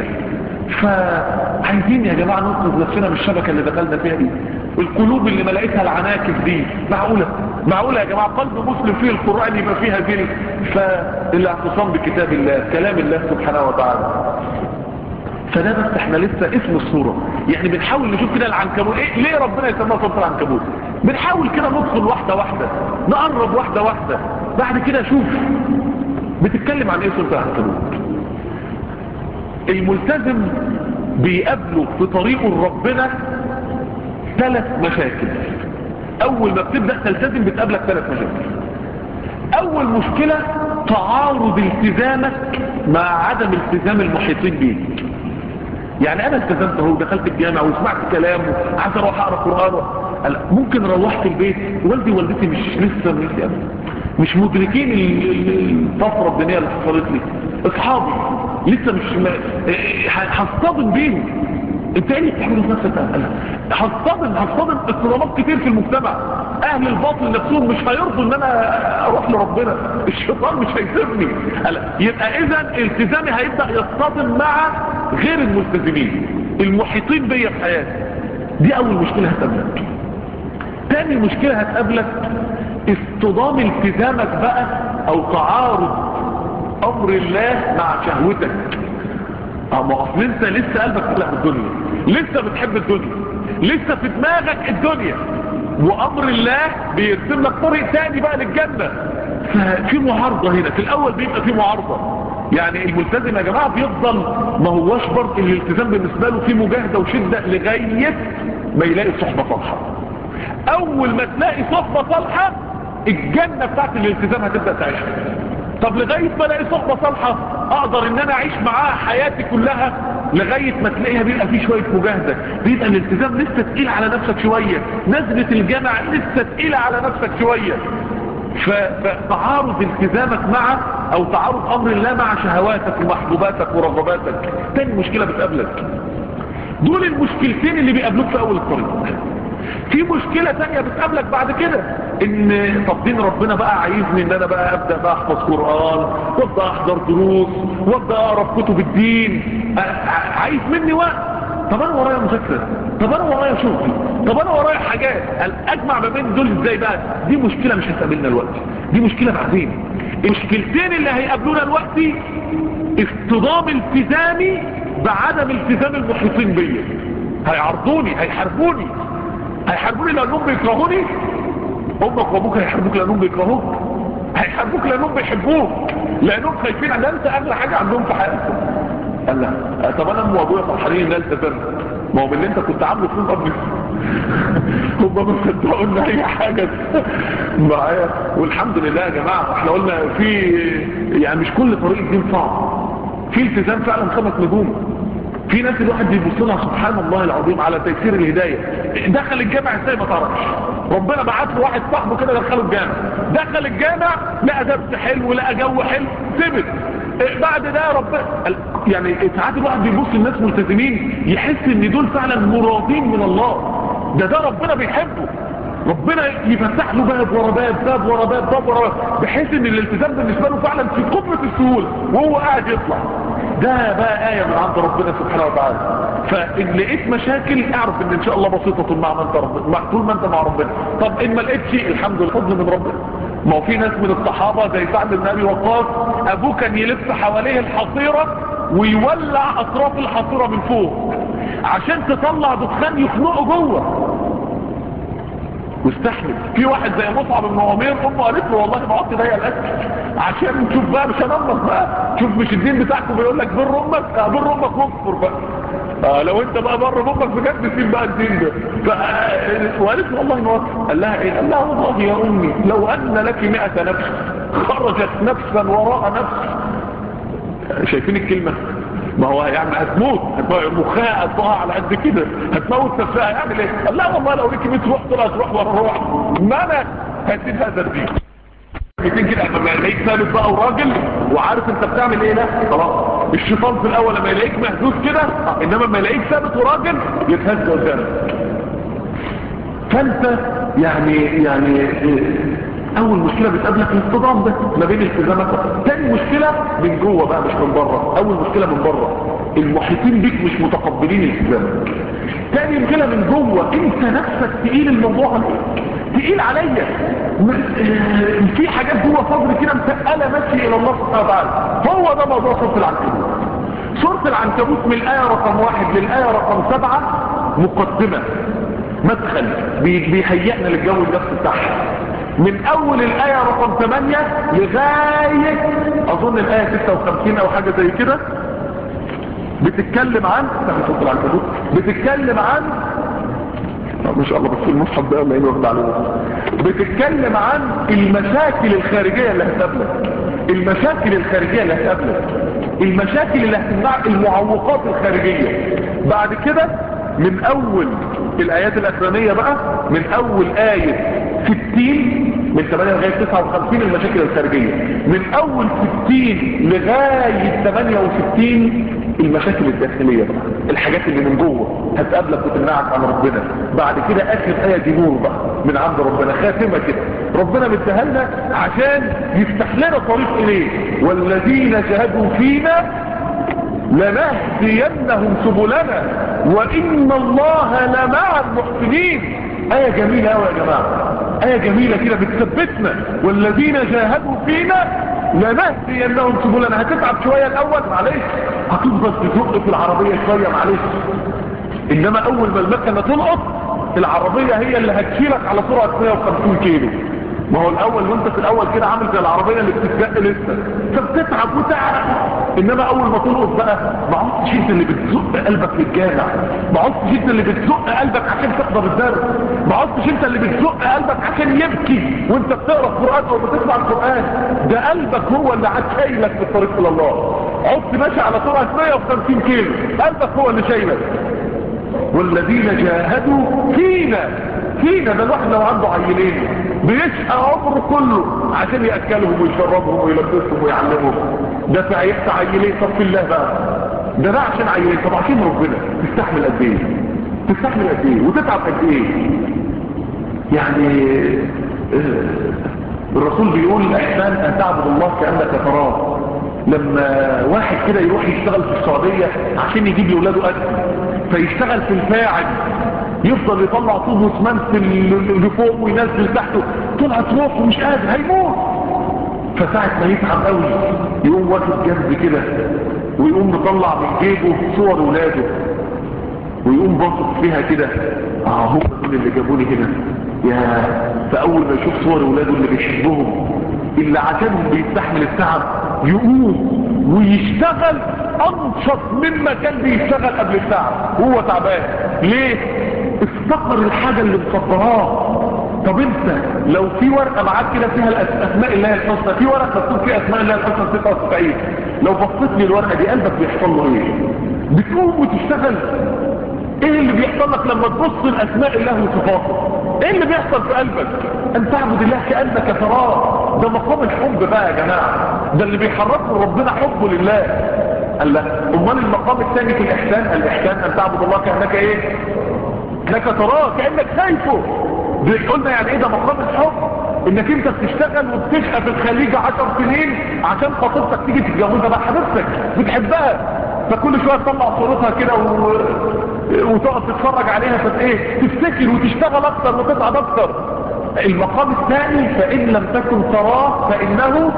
فعايزين يا جماعة ننقذ نفسنا من الشبكة اللي دخلنا فيها دي القلوب اللي ملقتها العناكب دي معقولة معقولة يا جماعة قلب مسلم فيه القرآن يبقى فيها دي فالاعتصام بكتاب الله كلام الله سبحانه وتعالى فده بس احنا لسه اسم الصورة يعني بنحاول نشوف كده العنكبوت ايه ليه ربنا يسمى صورة العنكبوت بنحاول كده ندخل واحدة واحدة نقرب واحدة واحدة بعد كده شوف بتتكلم عن ايه صورة العنكبوت الملتزم بيقابله في طريقه ربنا ثلاث مشاكل اول ما بتبدأ تلتزم بتقابلك ثلاث مشاكل اول مشكلة تعارض التزامك مع عدم التزام المحيطين بيك يعني انا التزمت اهو دخلت الجامع وسمعت كلامه عايز اروح اقرا قران ممكن روحت البيت والدي ووالدتي مش لسه مش, مش مدركين الطفره الدينيه اللي حصلت لي اصحابي لسه مش هصطدم بيهم انت ايه اللي بتعمله في نفسك هصطدم هصطدم اضطرابات كتير في المجتمع اهل الباطل نفسهم مش هيرضوا ان انا اروح لربنا الشيطان مش هيسيبني يبقى اذا التزامي هيبدا يصطدم مع غير الملتزمين المحيطين بيا في حياتي دي اول مشكله هتقابلك تاني مشكله هتقابلك اصطدام التزامك بقى او تعارض امر الله مع شهوتك اما اصل انت لسه قلبك ملك بالدنيا لسه بتحب الدنيا لسه في دماغك الدنيا وامر الله بيرسم لك طريق تاني بقى للجنة ففي معارضة هنا في الاول بيبقى في معارضة يعني الملتزم يا جماعة بيفضل ما هوش برضه الالتزام بالنسبة له في مجاهدة وشدة لغاية ما يلاقي صحبة صالحة اول ما تلاقي صحبة صالحة الجنة بتاعت الالتزام هتبدأ تعيشها طب لغاية ما الاقي صحبة صالحة اقدر ان انا اعيش معاها حياتي كلها لغاية ما تلاقيها بيبقى فيه شوية مجاهدة بيبقى الالتزام لسه تقيل على نفسك شوية نزلة الجامع لسه تقيلة على نفسك شوية فتعارض التزامك مع او تعارض امر الله مع شهواتك ومحبوباتك ورغباتك تاني مشكلة بتقابلك دول المشكلتين اللي بيقابلوك في اول الطريق في مشكلة تانية بتقابلك بعد كده ان طب دين ربنا بقى عايزني ان انا بقى ابدأ بقى احفظ قرآن وابدأ احضر دروس وابدأ اقرا في كتب الدين عايز مني وقت طب انا ورايا مذاكرة طب انا ورايا شغل طب انا ورايا حاجات اجمع ما بين دول ازاي بقى دي مشكلة مش هتقابلنا الوقت دي مشكلة بعدين المشكلتين اللي هيقابلونا الوقت اصطدام التزامي بعدم التزام المحيطين بيا هيعرضوني هيحاربوني هيحاربوني لانهم بيكرهوني امك وابوك هيحاربوك لانهم بيكرهوك هيحاربوك لانهم بيحبوك لانهم خايفين ان انت اغلى حاجه عندهم في حياتهم قال لا طب انا ام وابويا فرحانين ان انت تم ما هو من اللي انت كنت عامله فيهم قبل هم ما صدقوا ان اي حاجه معايا والحمد لله يا جماعه احنا قلنا في يعني مش كل طريق الدين صعب في التزام فعلا خمس نجوم في ناس الواحد بيبص لها سبحان الله العظيم على تيسير الهدايه دخل الجامع ازاي ما تعرفش ربنا بعت له واحد صاحبه كده دخله الجامع دخل الجامع لقى درس حلو لقى جو حلو ثبت بعد ده ربنا يعني ساعات الواحد بيبص للناس ملتزمين يحس ان دول فعلا مرادين من الله ده ده ربنا بيحبه ربنا يفتح له باب ورا باب باب ورا باب باب ورا باب بحيث ان الالتزام بالنسبه له فعلا في قمه السهوله وهو قاعد يطلع ده بقى آية من عند ربنا سبحانه وتعالى فإن لقيت مشاكل اعرف ان ان شاء الله بسيطة طول ما انت ربنا طول ما انت مع ربنا طب ان ما لقيتش الحمد لله فضل من ربنا ما هو في ناس من الصحابة زي سعد بن ابي وقاص ابوه كان يلف حواليه الحصيرة ويولع اطراف الحصيرة من فوق عشان تطلع دخان يخنقه جوه واستحمل في واحد زي مصعب بن عمير امه قالت له والله ما عدت ضيق الاكل عشان تشوف بقى مش هنمط بقى شوف مش الدين بتاعكم بيقول لك بر امك آه بر امك واكفر بقى آه لو انت بقى بر امك بجد سيب بقى الدين ده ف... وقالت له والله ما قال لها ايه قال لها والله يا امي لو ان لك 100 نفس خرجت نفسا وراء نفس شايفين الكلمه ما هو يعني هتموت مخها قطها على قد كده هتموت نفسها هيعمل ايه قال لا والله لو ليك 100 روح طلعت روح ورا روح ما انا هسيب هذا الدين 200 كده اما يلاقيك ثابت بقى وراجل وعارف انت بتعمل ايه ده خلاص الشيطان في الاول لما يلاقيك مهزوز كده انما لما يلاقيك ثابت وراجل يتهز قدامك فانت يعني يعني اول مشكلة بتقابلك الاصطدام ده ما بين التزامك تاني مشكلة من جوه بقى مش من بره اول مشكلة من بره المحيطين بيك مش متقبلين التزامك تاني مشكلة من جوه انت نفسك تقيل الموضوع عليك تقيل عليا في حاجات جوه صدري كده مسألة ماشي الى الله سبحانه وتعالى هو ده موضوع سورة العنكبوت سورة العنكبوت من الآية رقم واحد للآية رقم سبعة مقدمة مدخل بيهيئنا للجو النفسي بتاعها من اول الاية رقم 8 لغاية اظن الاية 56 او حاجة زي كده بتتكلم عن بتتكلم عن ما شاء الله بس المصحف ده ما واخد عليه بتتكلم عن المشاكل الخارجية اللي هتقابلك المشاكل الخارجية اللي هتقابلك المشاكل اللي هتمنعك المعوقات الخارجية بعد كده من اول الايات الاخرانية بقى من اول آية 60 من 8 لغاية 59 المشاكل الخارجية من اول 60 لغاية 68 المشاكل الداخلية بقى الحاجات اللي من جوه هتقابلك وتمنعك عن ربنا بعد كده اخر آية دي نور بقى من عند ربنا خاتمة كده ربنا مديها لنا عشان يفتح لنا طريق اليه والذين جاهدوا فينا لنهدينهم سبلنا وإن الله لمع المحسنين آية جميلة أوي يا جماعة آية جميلة كده بتثبتنا والذين جاهدوا فينا لنهدينهم سبلنا هتتعب شوية الأول معلش هتفضل تزق في العربية شوية معلش إنما أول ما المكنة تلقط العربية هي اللي هتشيلك على سرعة 150 كيلو ما هو الاول وانت في الاول كده عامل زي العربيه اللي بتتزق لسه فبتتعب وتعرف انما اول ما تلقط بقى ما عدتش انت اللي بتزق قلبك للجامع ما عدتش انت اللي بتزق قلبك عشان تحضر الدرس ما عدتش انت اللي بتزق قلبك عشان يبكي وانت بتقرا القران او بتسمع القران ده قلبك هو اللي عاد شايلك في الطريق الى الله عدت ماشي على سرعه 150 كيلو قلبك هو اللي شايلك والذين جاهدوا فينا فينا ده الواحد لو عنده عيلين بيسعى عمره كله عشان يأكلهم ويشربهم ويلبسهم ويعلمهم ده في عيلين طب في الله بقى ده ده عشان عيلين طب عشان ربنا تستحمل قد ايه تستحمل قد ايه وتتعب قد ايه يعني الرسول بيقول الاحسان ان تعبد الله كأنك تراه لما واحد كده يروح يشتغل في السعودية عشان يجيب لاولاده اكل فيشتغل في الفاعل يفضل يطلع طوب واسمنت اللي فوق وينزل تحته طلع تروح ومش قادر هيموت فساعة ما يتعب قوي يقوم واقف جنب كده ويقوم مطلع من جيبه صور ولاده ويقوم باصص فيها كده اه هم دول اللي جابوني هنا يا فاول ما يشوف صور ولاده اللي بيحبهم اللي عشانهم بيستحمل التعب يقوم ويشتغل انشط مما كان بيشتغل قبل التعب وهو تعبان ليه افتقر الحاجة اللي مصدراه طب انت لو في ورقة معاك كده فيها اسماء الله الحسنى في ورقة مكتوب فيها اسماء الله الحسنى 96 لو بصيت لي الورقة دي قلبك بيحصل له ايه بتقوم وتشتغل ايه اللي بيحصل لك لما تبص لاسماء الله وصفاته ايه اللي بيحصل في قلبك ان تعبد الله كأنك تراه ده مقام الحب بقى يا جماعة ده اللي بيحرك ربنا حبه لله قال لك امال المقام الثاني في الاحسان الاحسان ان تعبد الله كأنك ايه انك تراه كأنك شايفه قلنا يعني ايه ده مقام الحب انك انت بتشتغل وبتشقى في الخليج عشر سنين عشان خطيبتك تيجي تتجوزها بقى حبيبتك بتحبها فكل شوية تطلع صورتها كده و... وتقعد تتفرج عليها فت ايه تفتكر وتشتغل اكتر وتتعب اكتر المقام الثاني فان لم تكن تراه فانه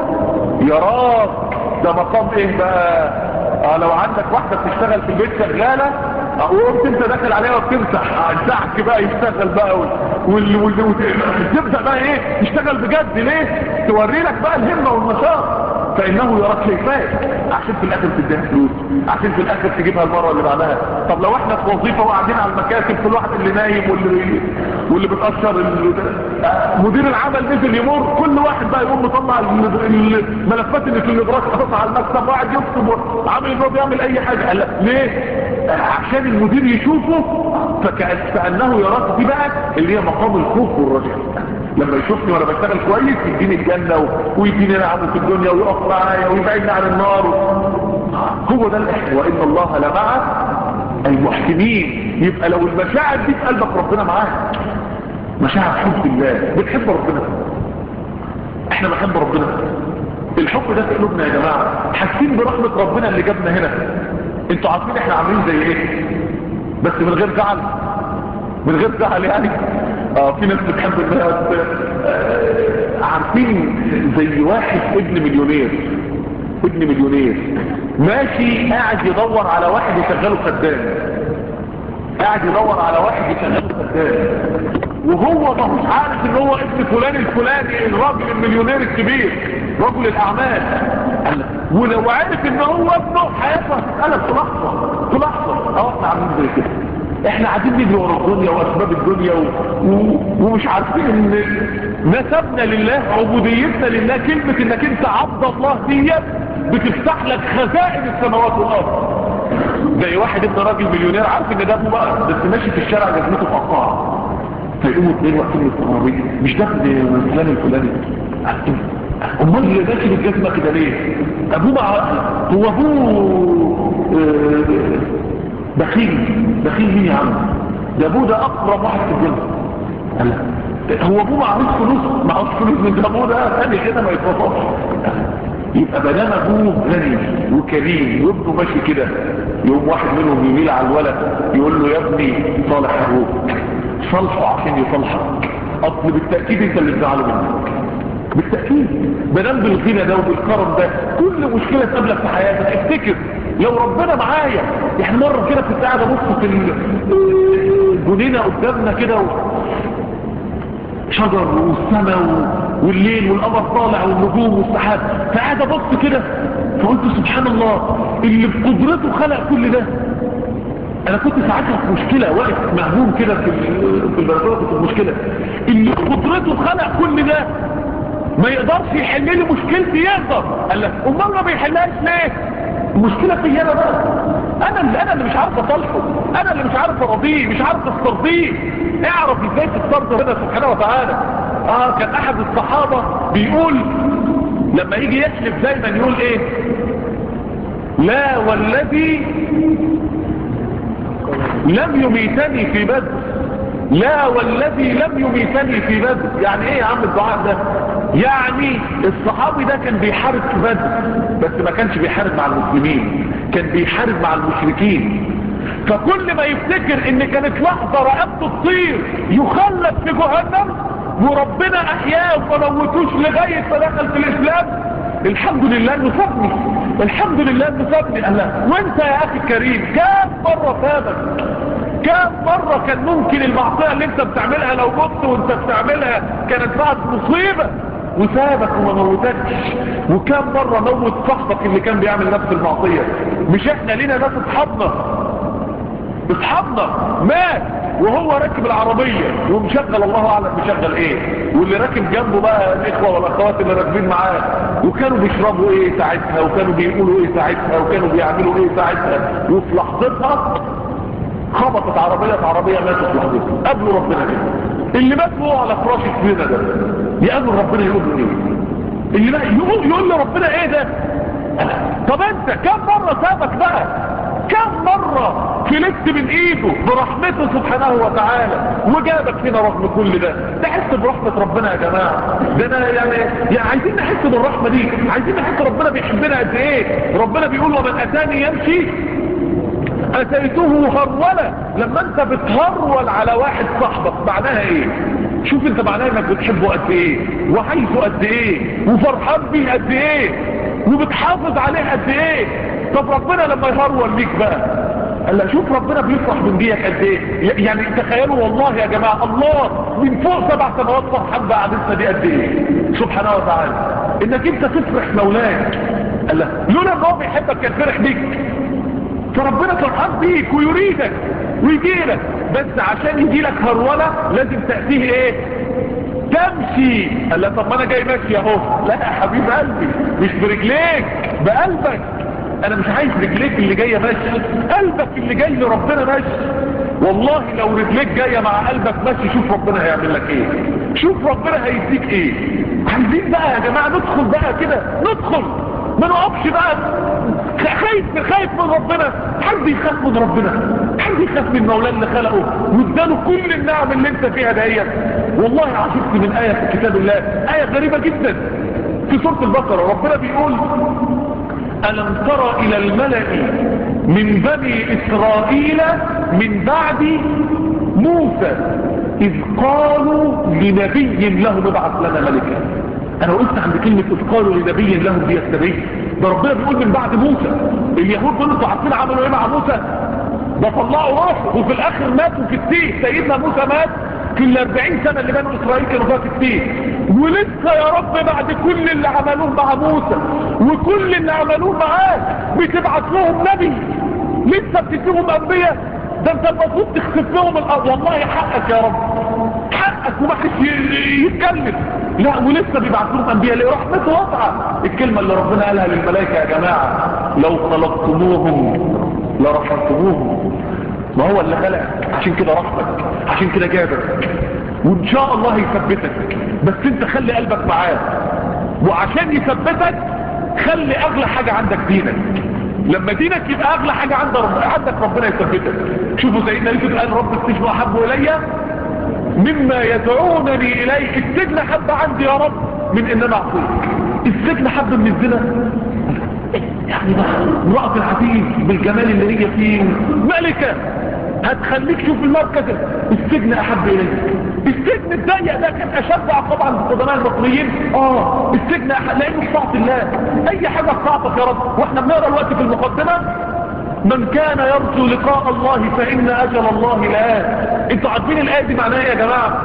يراك ده مقام ايه بقى اه لو عندك واحدة بتشتغل في البيت شغالة وقمت انت داخل عليها وبتمسح الزعك بقى يشتغل بقى وال... وال... وال... تبدأ بقى ايه تشتغل بجد ليه توري لك بقى الهمة والنشاط فانه يراك شايفاك عشان في الاخر تديها فلوس عشان في الاخر تجيبها المرة اللي بعدها طب لو احنا في وظيفة وقاعدين على المكاتب كل واحد اللي نايم واللي واللي بتأثر ال... مدير العمل نزل يمر كل واحد بقى يقوم مطلع الملفات اللي في الادراك حاططها على المكتب وقاعد يكتب عامل انه بيعمل اي حاجة قال ليه عشان المدير يشوفه فكأنه يراك دي بقى اللي هي مقام الخوف والرجاء لما يشوفني وانا بشتغل كويس يديني الجنة ويديني نعمه في الدنيا ويقف معايا ويبعدني عن النار هو ده الاحسن وان الله لمع المحسنين يبقى لو المشاعر دي في قلبك ربنا معاك مشاعر حب الله بتحب ربنا احنا بنحب ربنا الحب ده في قلوبنا يا جماعه حاسين برحمه ربنا اللي جابنا هنا انتوا عارفين احنا عاملين زي ايه بس من غير زعل من غير زعل يعني اه في ناس بتحب انها آه عارفين زي واحد ابن مليونير ابن مليونير ماشي قاعد يدور على واحد يشغله خدام قاعد يدور على واحد يشغله خدام وهو ما هوش عارف ان هو ابن فلان الفلاني الراجل المليونير الكبير رجل الاعمال ولو عارف ان هو ابنه حياته هتتقلب في لحظه في لحظه اه احنا عاملين زي كده احنا قاعدين نجري ورا الدنيا واسباب الدنيا و... و... ومش عارفين ان نسبنا لله عبوديتنا لله كلمة انك انت عبد الله دي بتفتح لك خزائن السماوات والارض زي واحد ابن راجل مليونير عارف ان ده ابوه بقى بس ماشي في الشارع جزمته مقطعه فيقوموا اثنين واقفين مستغربين مش ده ابن فلان الفلاني امال اللي ماشي بالجزمه كده ليه ابوه مع هو ابوه آه، بخيل بخيل مين يا عم ده ابوه ده اقرب واحد في الجنه قال لا. هو ابوه معهوش فلوس معهوش فلوس من ده ابوه ده ثاني كده ما يتوصفش يبقى بنام ابوه غني وكريم وابنه ماشي كده يقوم واحد منهم يميل على الولد يقول له يا ابني صالح ابوك صالحه عشان يصالحك اصل بالتاكيد انت اللي بتزعله منك بالتأكيد بنام بالغنى ده وبالكرم ده كل مشكلة تقابلك في حياتك افتكر لو ربنا معايا يعني مرة كده كنت قاعد ابص في الجنينة قدامنا كده و... شجر والسماء والليل والقمر طالع والنجوم والسحاب فقاعد ابص كده فقلت سبحان الله اللي بقدرته خلق كل ده انا كنت ساعتها في مشكلة واقف مهموم كده في في البلكونه في المشكلة اللي بقدرته خلق كل ده ما يقدرش يحل لي مشكلتي يقدر قال لك امال ما بيحلهاش ليه المشكله في انا بقى انا اللي انا اللي مش عارف اصالحه انا اللي مش عارف ارضيه مش عارف استرضيه اعرف ازاي تسترضي ربنا سبحانه وتعالى اه كان احد الصحابه بيقول لما يجي يحلف دايما يقول ايه لا والذي لم يميتني في بدر لا والذي لم يميتني في بدر يعني ايه يا عم الدعاء ده يعني الصحابي ده كان بيحارب في بدر بس ما كانش بيحارب مع المسلمين كان بيحارب مع المشركين فكل ما يفتكر ان كانت لحظة رقبته تطير يخلد في جهنم وربنا احياه وما موتوش لغاية ما دخل في الاسلام الحمد لله انه سابني الحمد لله انه سابني قال لا وانت يا اخي الكريم كام مرة سابك كم مرة كان ممكن المعصية اللي انت بتعملها لو مت وانت بتعملها كانت بعد مصيبة وسابك وما موتكش وكم مرة موت صاحبك اللي كان بيعمل نفس المعصية مش احنا لينا ناس اصحابنا اصحابنا مات وهو راكب العربية ومشغل الله اعلم مشغل ايه واللي راكب جنبه بقى الاخوة والاخوات اللي راكبين معاه وكانوا بيشربوا ايه ساعتها وكانوا بيقولوا ايه ساعتها وكانوا بيعملوا ايه ساعتها وفي لحظتها خبطت عربية في عربية ماتت لحظتها قبلوا ربنا كده اللي مات هو على فراش الزنا ده يقابل ربنا يقول له ايه اللي مات يقول يقول له ربنا ايه ده طب انت كم مرة سابك بقى كم مرة فلت من ايده برحمته سبحانه وتعالى وجابك هنا رغم كل ده تحس برحمة ربنا يا جماعة ده انا يعني, يعني عايزين نحس بالرحمة دي عايزين نحس ربنا بيحبنا قد ايه ربنا بيقول ومن اتاني يمشي اتيته هرولة لما انت بتهرول على واحد صاحبك معناها ايه شوف انت معناها انك بتحبه قد ايه وعايزه قد ايه وفرحان بيه قد ايه وبتحافظ عليه قد ايه طب ربنا لما يهرول ليك بقى قال لا شوف ربنا بيفرح من بيك قد ايه يعني تخيلوا والله يا جماعة الله من فوق سبع سماوات فرحان بقعدتنا دي قد ايه سبحانه وتعالى انك انت تفرح مولاك قال لا لولا ان هو بيحبك كان فرح بيك فربنا فرحان بيك ويريدك ويجيلك بس عشان يجيلك هرولة لازم تأتيه ايه تمشي قال لا طب ما انا جاي ماشي اهو لا يا حبيب قلبي مش برجليك بقلبك انا مش عايز رجليك اللي جاية ماشي قلبك اللي جاي لربنا ماشي والله لو رجليك جاية مع قلبك ماشي شوف ربنا هيعمل لك ايه شوف ربنا هيديك ايه عايزين بقى يا جماعة ندخل بقى كده ندخل ما نقفش بقى خايف خايف من ربنا حد يخاف من ربنا حد يخاف من مولاه اللي خلقه واداله كل النعم اللي انت فيها دهيت والله عجبت من آية في كتاب الله آية غريبة جدا في سورة البقرة ربنا بيقول ألم تر إلى الملأ من بني إسرائيل من بعد موسى إذ قالوا لنبي لهم ابعث لنا ملكا انا قلت عند كلمة اذ قالوا لنبي لهم دي النبي ده ربنا بيقول من بعد موسى اليهود دول انتوا عارفين عملوا ايه مع موسى ده طلعوا روحه وفي الاخر ماتوا في التيه سيدنا موسى مات في الاربعين سنة اللي بنوا اسرائيل كانوا فيها في التيه ولسه يا رب بعد كل اللي عملوه مع موسى وكل اللي عملوه معاه بتبعت لهم نبي لسه بتديهم انبياء ده انت المفروض تخسف لهم الارض والله حقك يا رب حقك ومحدش ي- يتكلم لا ولسه بيبعثوا لهم انبياء ليه رحمته واسعه الكلمه اللي ربنا قالها للملائكه يا جماعه لو خلقتموهم لرحمتموهم ما هو اللي خلقك عشان كده رحمك عشان كده جابك وان شاء الله يثبتك بس انت خلي قلبك معاه وعشان يثبتك خلي اغلى حاجة عندك دينك لما دينك يبقى اغلى حاجة عند رب... عندك ربنا يثبتك شوفوا سيدنا يوسف قال رب السجن احب الي مما يدعونني اليه السجن حب عندي يا رب من ان انا اعصيك السجن حب من الزنا يعني امرأة العزيز بالجمال اللي هي فيه ملكة هتخليك شوف المركز السجن احب اليك السجن الضيق ده كان اشد عقاب عند القدماء المصريين اه السجن أحب لانه في طاعه الله اي حاجه في طاعتك يا رب واحنا بنقرا الوقت في المقدمه من كان يرجو لقاء الله فان اجل الله لآت انتوا عارفين الايه دي معناها ايه يا جماعه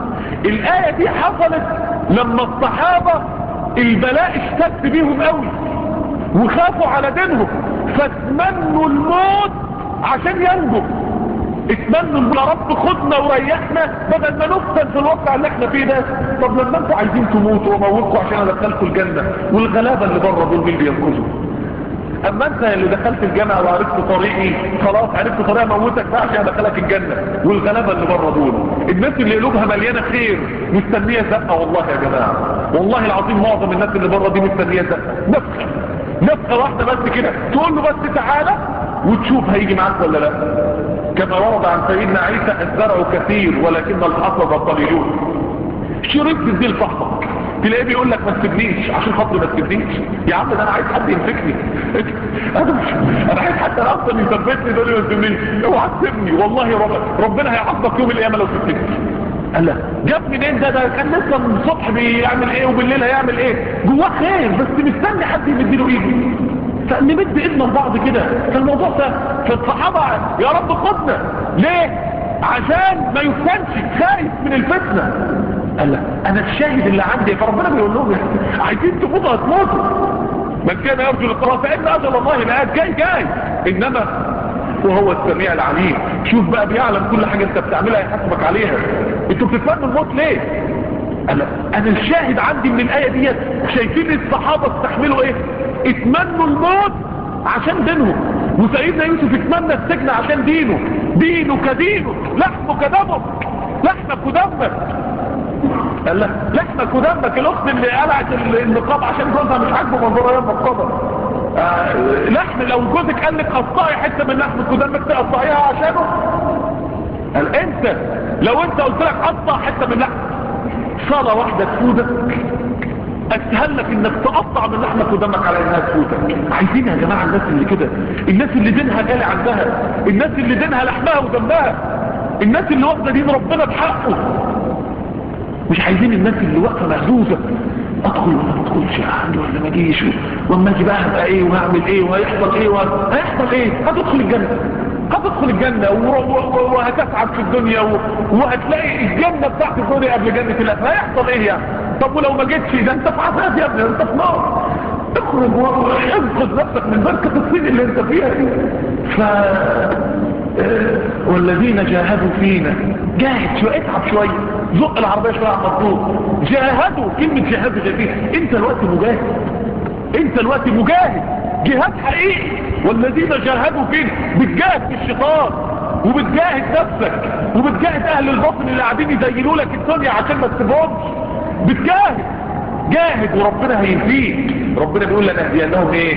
الايه دي حصلت لما الصحابه البلاء اشتد بيهم قوي وخافوا على دينهم فتمنوا الموت عشان ينجوا اتمنوا يا رب خدنا وريحنا بدل ما نفتن في الواقع اللي احنا فيه ده طب لما انتوا عايزين تموتوا وموتكم عشان ادخلكم الجنة والغلابة اللي بره دول مين بينقذوا اما انت اللي دخلت الجامعة وعرفت طريقي خلاص عرفت طريقة موتك بقى عشان ادخلك الجنة والغلابة اللي بره دول الناس اللي قلوبها مليانة خير مستنية زقة والله يا جماعة والله العظيم معظم الناس اللي بره دي مستنية زقة نفخة نفخة واحدة بس كده تقول له بس تعالى وتشوف هيجي معاك ولا لا كما ورد عن سيدنا عيسى الزرع كثير ولكن الحصد قليلون شريط تدي لصاحبك تلاقيه بيقول لك ما تسيبنيش عشان خاطري ما تسيبنيش يا عم ده انا عايز حد يمسكني انا مش انا عايز حد انا اصلا يثبتني ده ما تسيبنيش اوعى تسيبني والله رب ربنا هيعاقبك يوم القيامه لو سبتني قال لا جاب منين ده ده كان لسه من الصبح بيعمل ايه وبالليل هيعمل ايه جواه خير بس مستني حد يمديله ايده فنمد ايدنا لبعض كده فالموضوع ده فالصحابة يا رب خدنا ليه عشان ما يفتنش خايف من الفتنة قال لا انا الشاهد اللي عندي فربنا بيقول لهم عايزين تموتوا هتموتوا من كان يرجو للقراءة فإن أجل الله الآن جاي جاي إنما وهو السميع العليم شوف بقى بيعلم كل حاجة انت بتعملها يحاسبك عليها انتوا بتتمنوا الموت ليه قال انا الشاهد عندي من الآية ديت شايفين الصحابة استحملوا ايه اتمنوا الموت عشان دينهم وسيدنا يوسف اتمنى السجن عشان دينه دينه كدينه لحمه كدمه لحمك ودمك قال لا لحمك ودمك الاخت اللي قلعت النقاب عشان جوزها مش عاجبه منظرها يوم القبر آه لحم لو جوزك قال لك قطعي حته من لحمك ودمك تقطعيها عشانه قال انت لو انت قلت لك قطع حته من لحمك صلاة واحدة تفوتك اسهل لك انك تقطع من لحمك ودمك على انها تفوتك عايزين يا جماعة الناس اللي كده الناس اللي دينها غالي عندها الناس اللي دينها لحمها ودمها الناس اللي واخده دين ربنا بحقه مش عايزين الناس اللي واقفه مهزوزه ادخل ولا ما ادخلش عندي ولا ما اجيش واما اجي بقى هبقى ايه وهعمل ايه وهيحصل ايه وه... هيحصل ايه هتدخل الجنه هتدخل الجنة وهتسعد في الدنيا وهتلاقي الجنة بتاعت الدنيا قبل جنة الأخرى هيحصل ايه يعني طب ولو ما جيتش ده انت في عذاب يا ابني انت في نار اخرج وانقذ نفسك من بركة الصين اللي انت فيها دي ف والذين جاهدوا فينا جاهد شوية اتعب شوية زق العربية شوية على المطلوب جاهدوا كلمة جاهدوا جديد انت الوقت مجاهد انت الوقت مجاهد جهاد حقيقي والذين جاهدوا فينا بتجاهد في الشيطان وبتجاهد نفسك وبتجاهد اهل الباطل اللي قاعدين يزينوا لك الدنيا عشان ما تسيبهمش بتجاهد جاهد وربنا هينفيك ربنا بيقول لنهدينهم ايه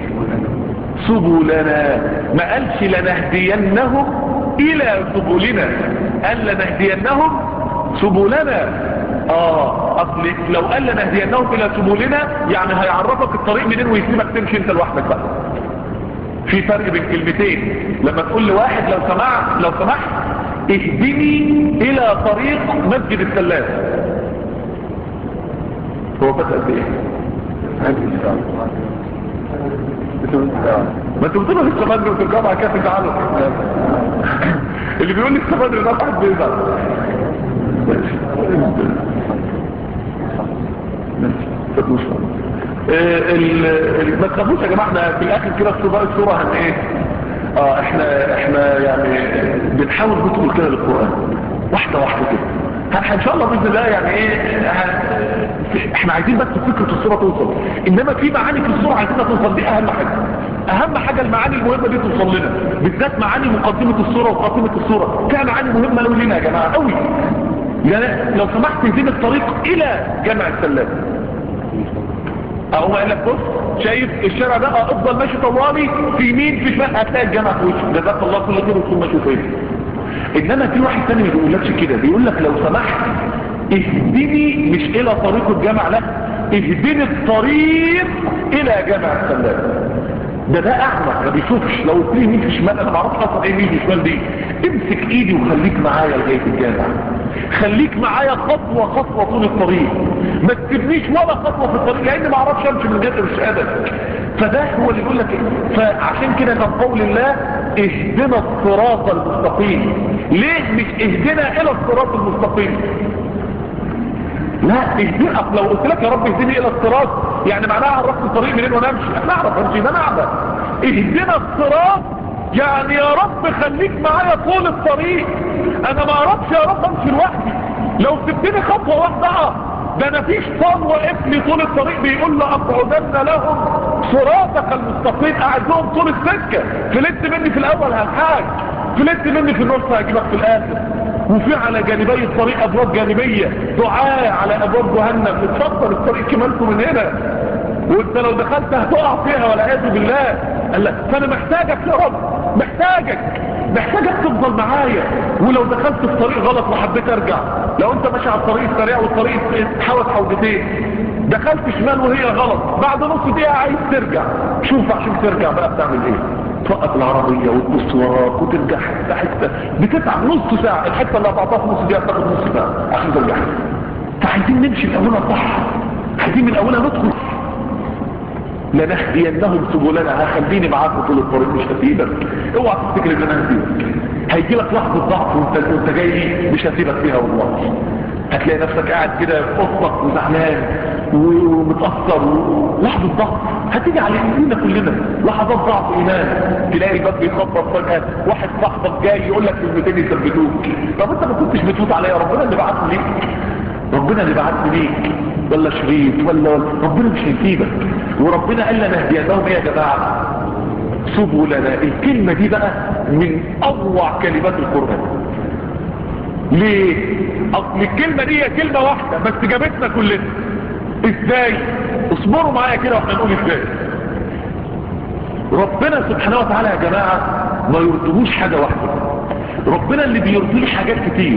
سبلنا ما قالش لنهدينهم الى سبلنا قال لنهدينهم سبلنا اه اصل لو قال لنهدينهم الى سبلنا يعني هيعرفك الطريق منين ويسيبك تمشي انت لوحدك بقى في فرق بين كلمتين لما تقول لواحد لو سمحت لو سمحت اهدني الى طريق مسجد السلام هو فات قد ايه ما انتوا بتقولوا لسه بدري وترجعوا بعد كده تزعلوا اللي بيقول لسه بدري ده واحد بيزعل ما تخافوش يا جماعه احنا في الاخر كده الصوره الصوره هن ايه اه احنا احنا يعني بنحاول ندخل كده للقرآن واحدة واحدة كده ان شاء الله باذن الله يعني ايه احنا عايزين بس فكره الصوره توصل انما في معاني في الصوره عايزينها توصل دي اهم حاجه اهم حاجه المعاني المهمه دي توصل لنا بالذات معاني مقدمه الصوره وخاتمه الصوره فيها معاني مهمه قوي لنا يا جماعه قوي يعني لو سمحت اهدنا الطريق الى جامع السلام اقوم قال لك بص شايف الشارع ده افضل ماشي طوالي في يمين في شمال هتلاقي الجامع في وشك جزاك الله كل خير وتكون ماشي فين انما في واحد تاني ما بيقولكش كده بيقول لك لو سمحت اهدني مش الى طريق الجامع لا اهدني الطريق الى جامع السلام ده ده اعمى ما بيشوفش لو قلت لي مين في شمال انا ما اعرفش اصلا ايه مين في شمال دي امسك ايدي وخليك معايا لغايه الجامع خليك معايا خطوه خطوه طول الطريق ما تسيبنيش ولا خطوه في الطريق لان ما اعرفش امشي من غير ارشادك فده هو اللي يقول لك إيه؟ فعشان كده كان قول الله اهدنا الصراط المستقيم ليه مش اهدنا الى الصراط المستقيم لا اهدنا لو قلت لك يا رب اهدني الى الصراط يعني معناها عرفت الطريق منين وانا امشي انا اعرف امشي ده انا اعرف اهدنا الصراط يعني يا رب خليك معايا طول الطريق انا ما اعرفش يا رب امشي لوحدي لو سبتني خطوه واحده اه ده انا في شيطان واقف لي طول الطريق بيقول لاقعدن لهم صراطك المستقيم قاعد لهم طول السكه فلت مني في الاول هنحاج فلت مني في النص هجيبك في الاخر وفي على جانبي الطريق ابواب جانبيه دعاء على ابواب جهنم اتفضل الطريق كمالكم من هنا وانت لو دخلت هتقع فيها والعياذ بالله قال لك فانا محتاجك يا رب محتاجك محتاجك تفضل معايا ولو دخلت في طريق غلط وحبيت ارجع لو انت ماشي على الطريق السريع والطريق اتحوت حوجتين دخلت شمال وهي غلط بعد نص دقيقه عايز ترجع شوف عشان ترجع بقى بتعمل ايه توقف العربية وتبص وراك وترجع حتة حتة بتتعب نص ساعة الحتة اللي هتعطاها في نص دقيقة تاخد نص ساعة عشان ترجع فعايزين نمشي من اولها صح عايزين من اولها ندخل لنهدينهم سبلنا هخليني معاكم طول الطريق مش هسيبك اوعى تفتكر ان انا هسيبك هيجي لك لحظه ضعف وانت وانت جاي مش هسيبك فيها والله هتلاقي نفسك قاعد كده في اوضتك وزعلان ومتاثر لحظه ضعف هتيجي علينا كلنا لحظات ضعف ايمان تلاقي الباب بيخبط فجاه واحد صاحبك جاي يقول لك كلمتين يثبتوك طب انت ما كنتش بتفوت عليا ربنا اللي بعتني ليك ربنا اللي بعتني ليك ولا شريط ولا, ولا ربنا مش هيسيبك وربنا قال لنا اهديناهم ايه يا جماعه سبلنا الكلمه دي بقى من اروع كلمات القران ليه اصل الكلمه دي هي كلمه واحده بس جابتنا كلنا ازاي اصبروا معايا كده واحنا نقول ازاي ربنا سبحانه وتعالى يا جماعه ما يرضيهوش حاجه واحده ربنا اللي بيرضيه حاجات كتير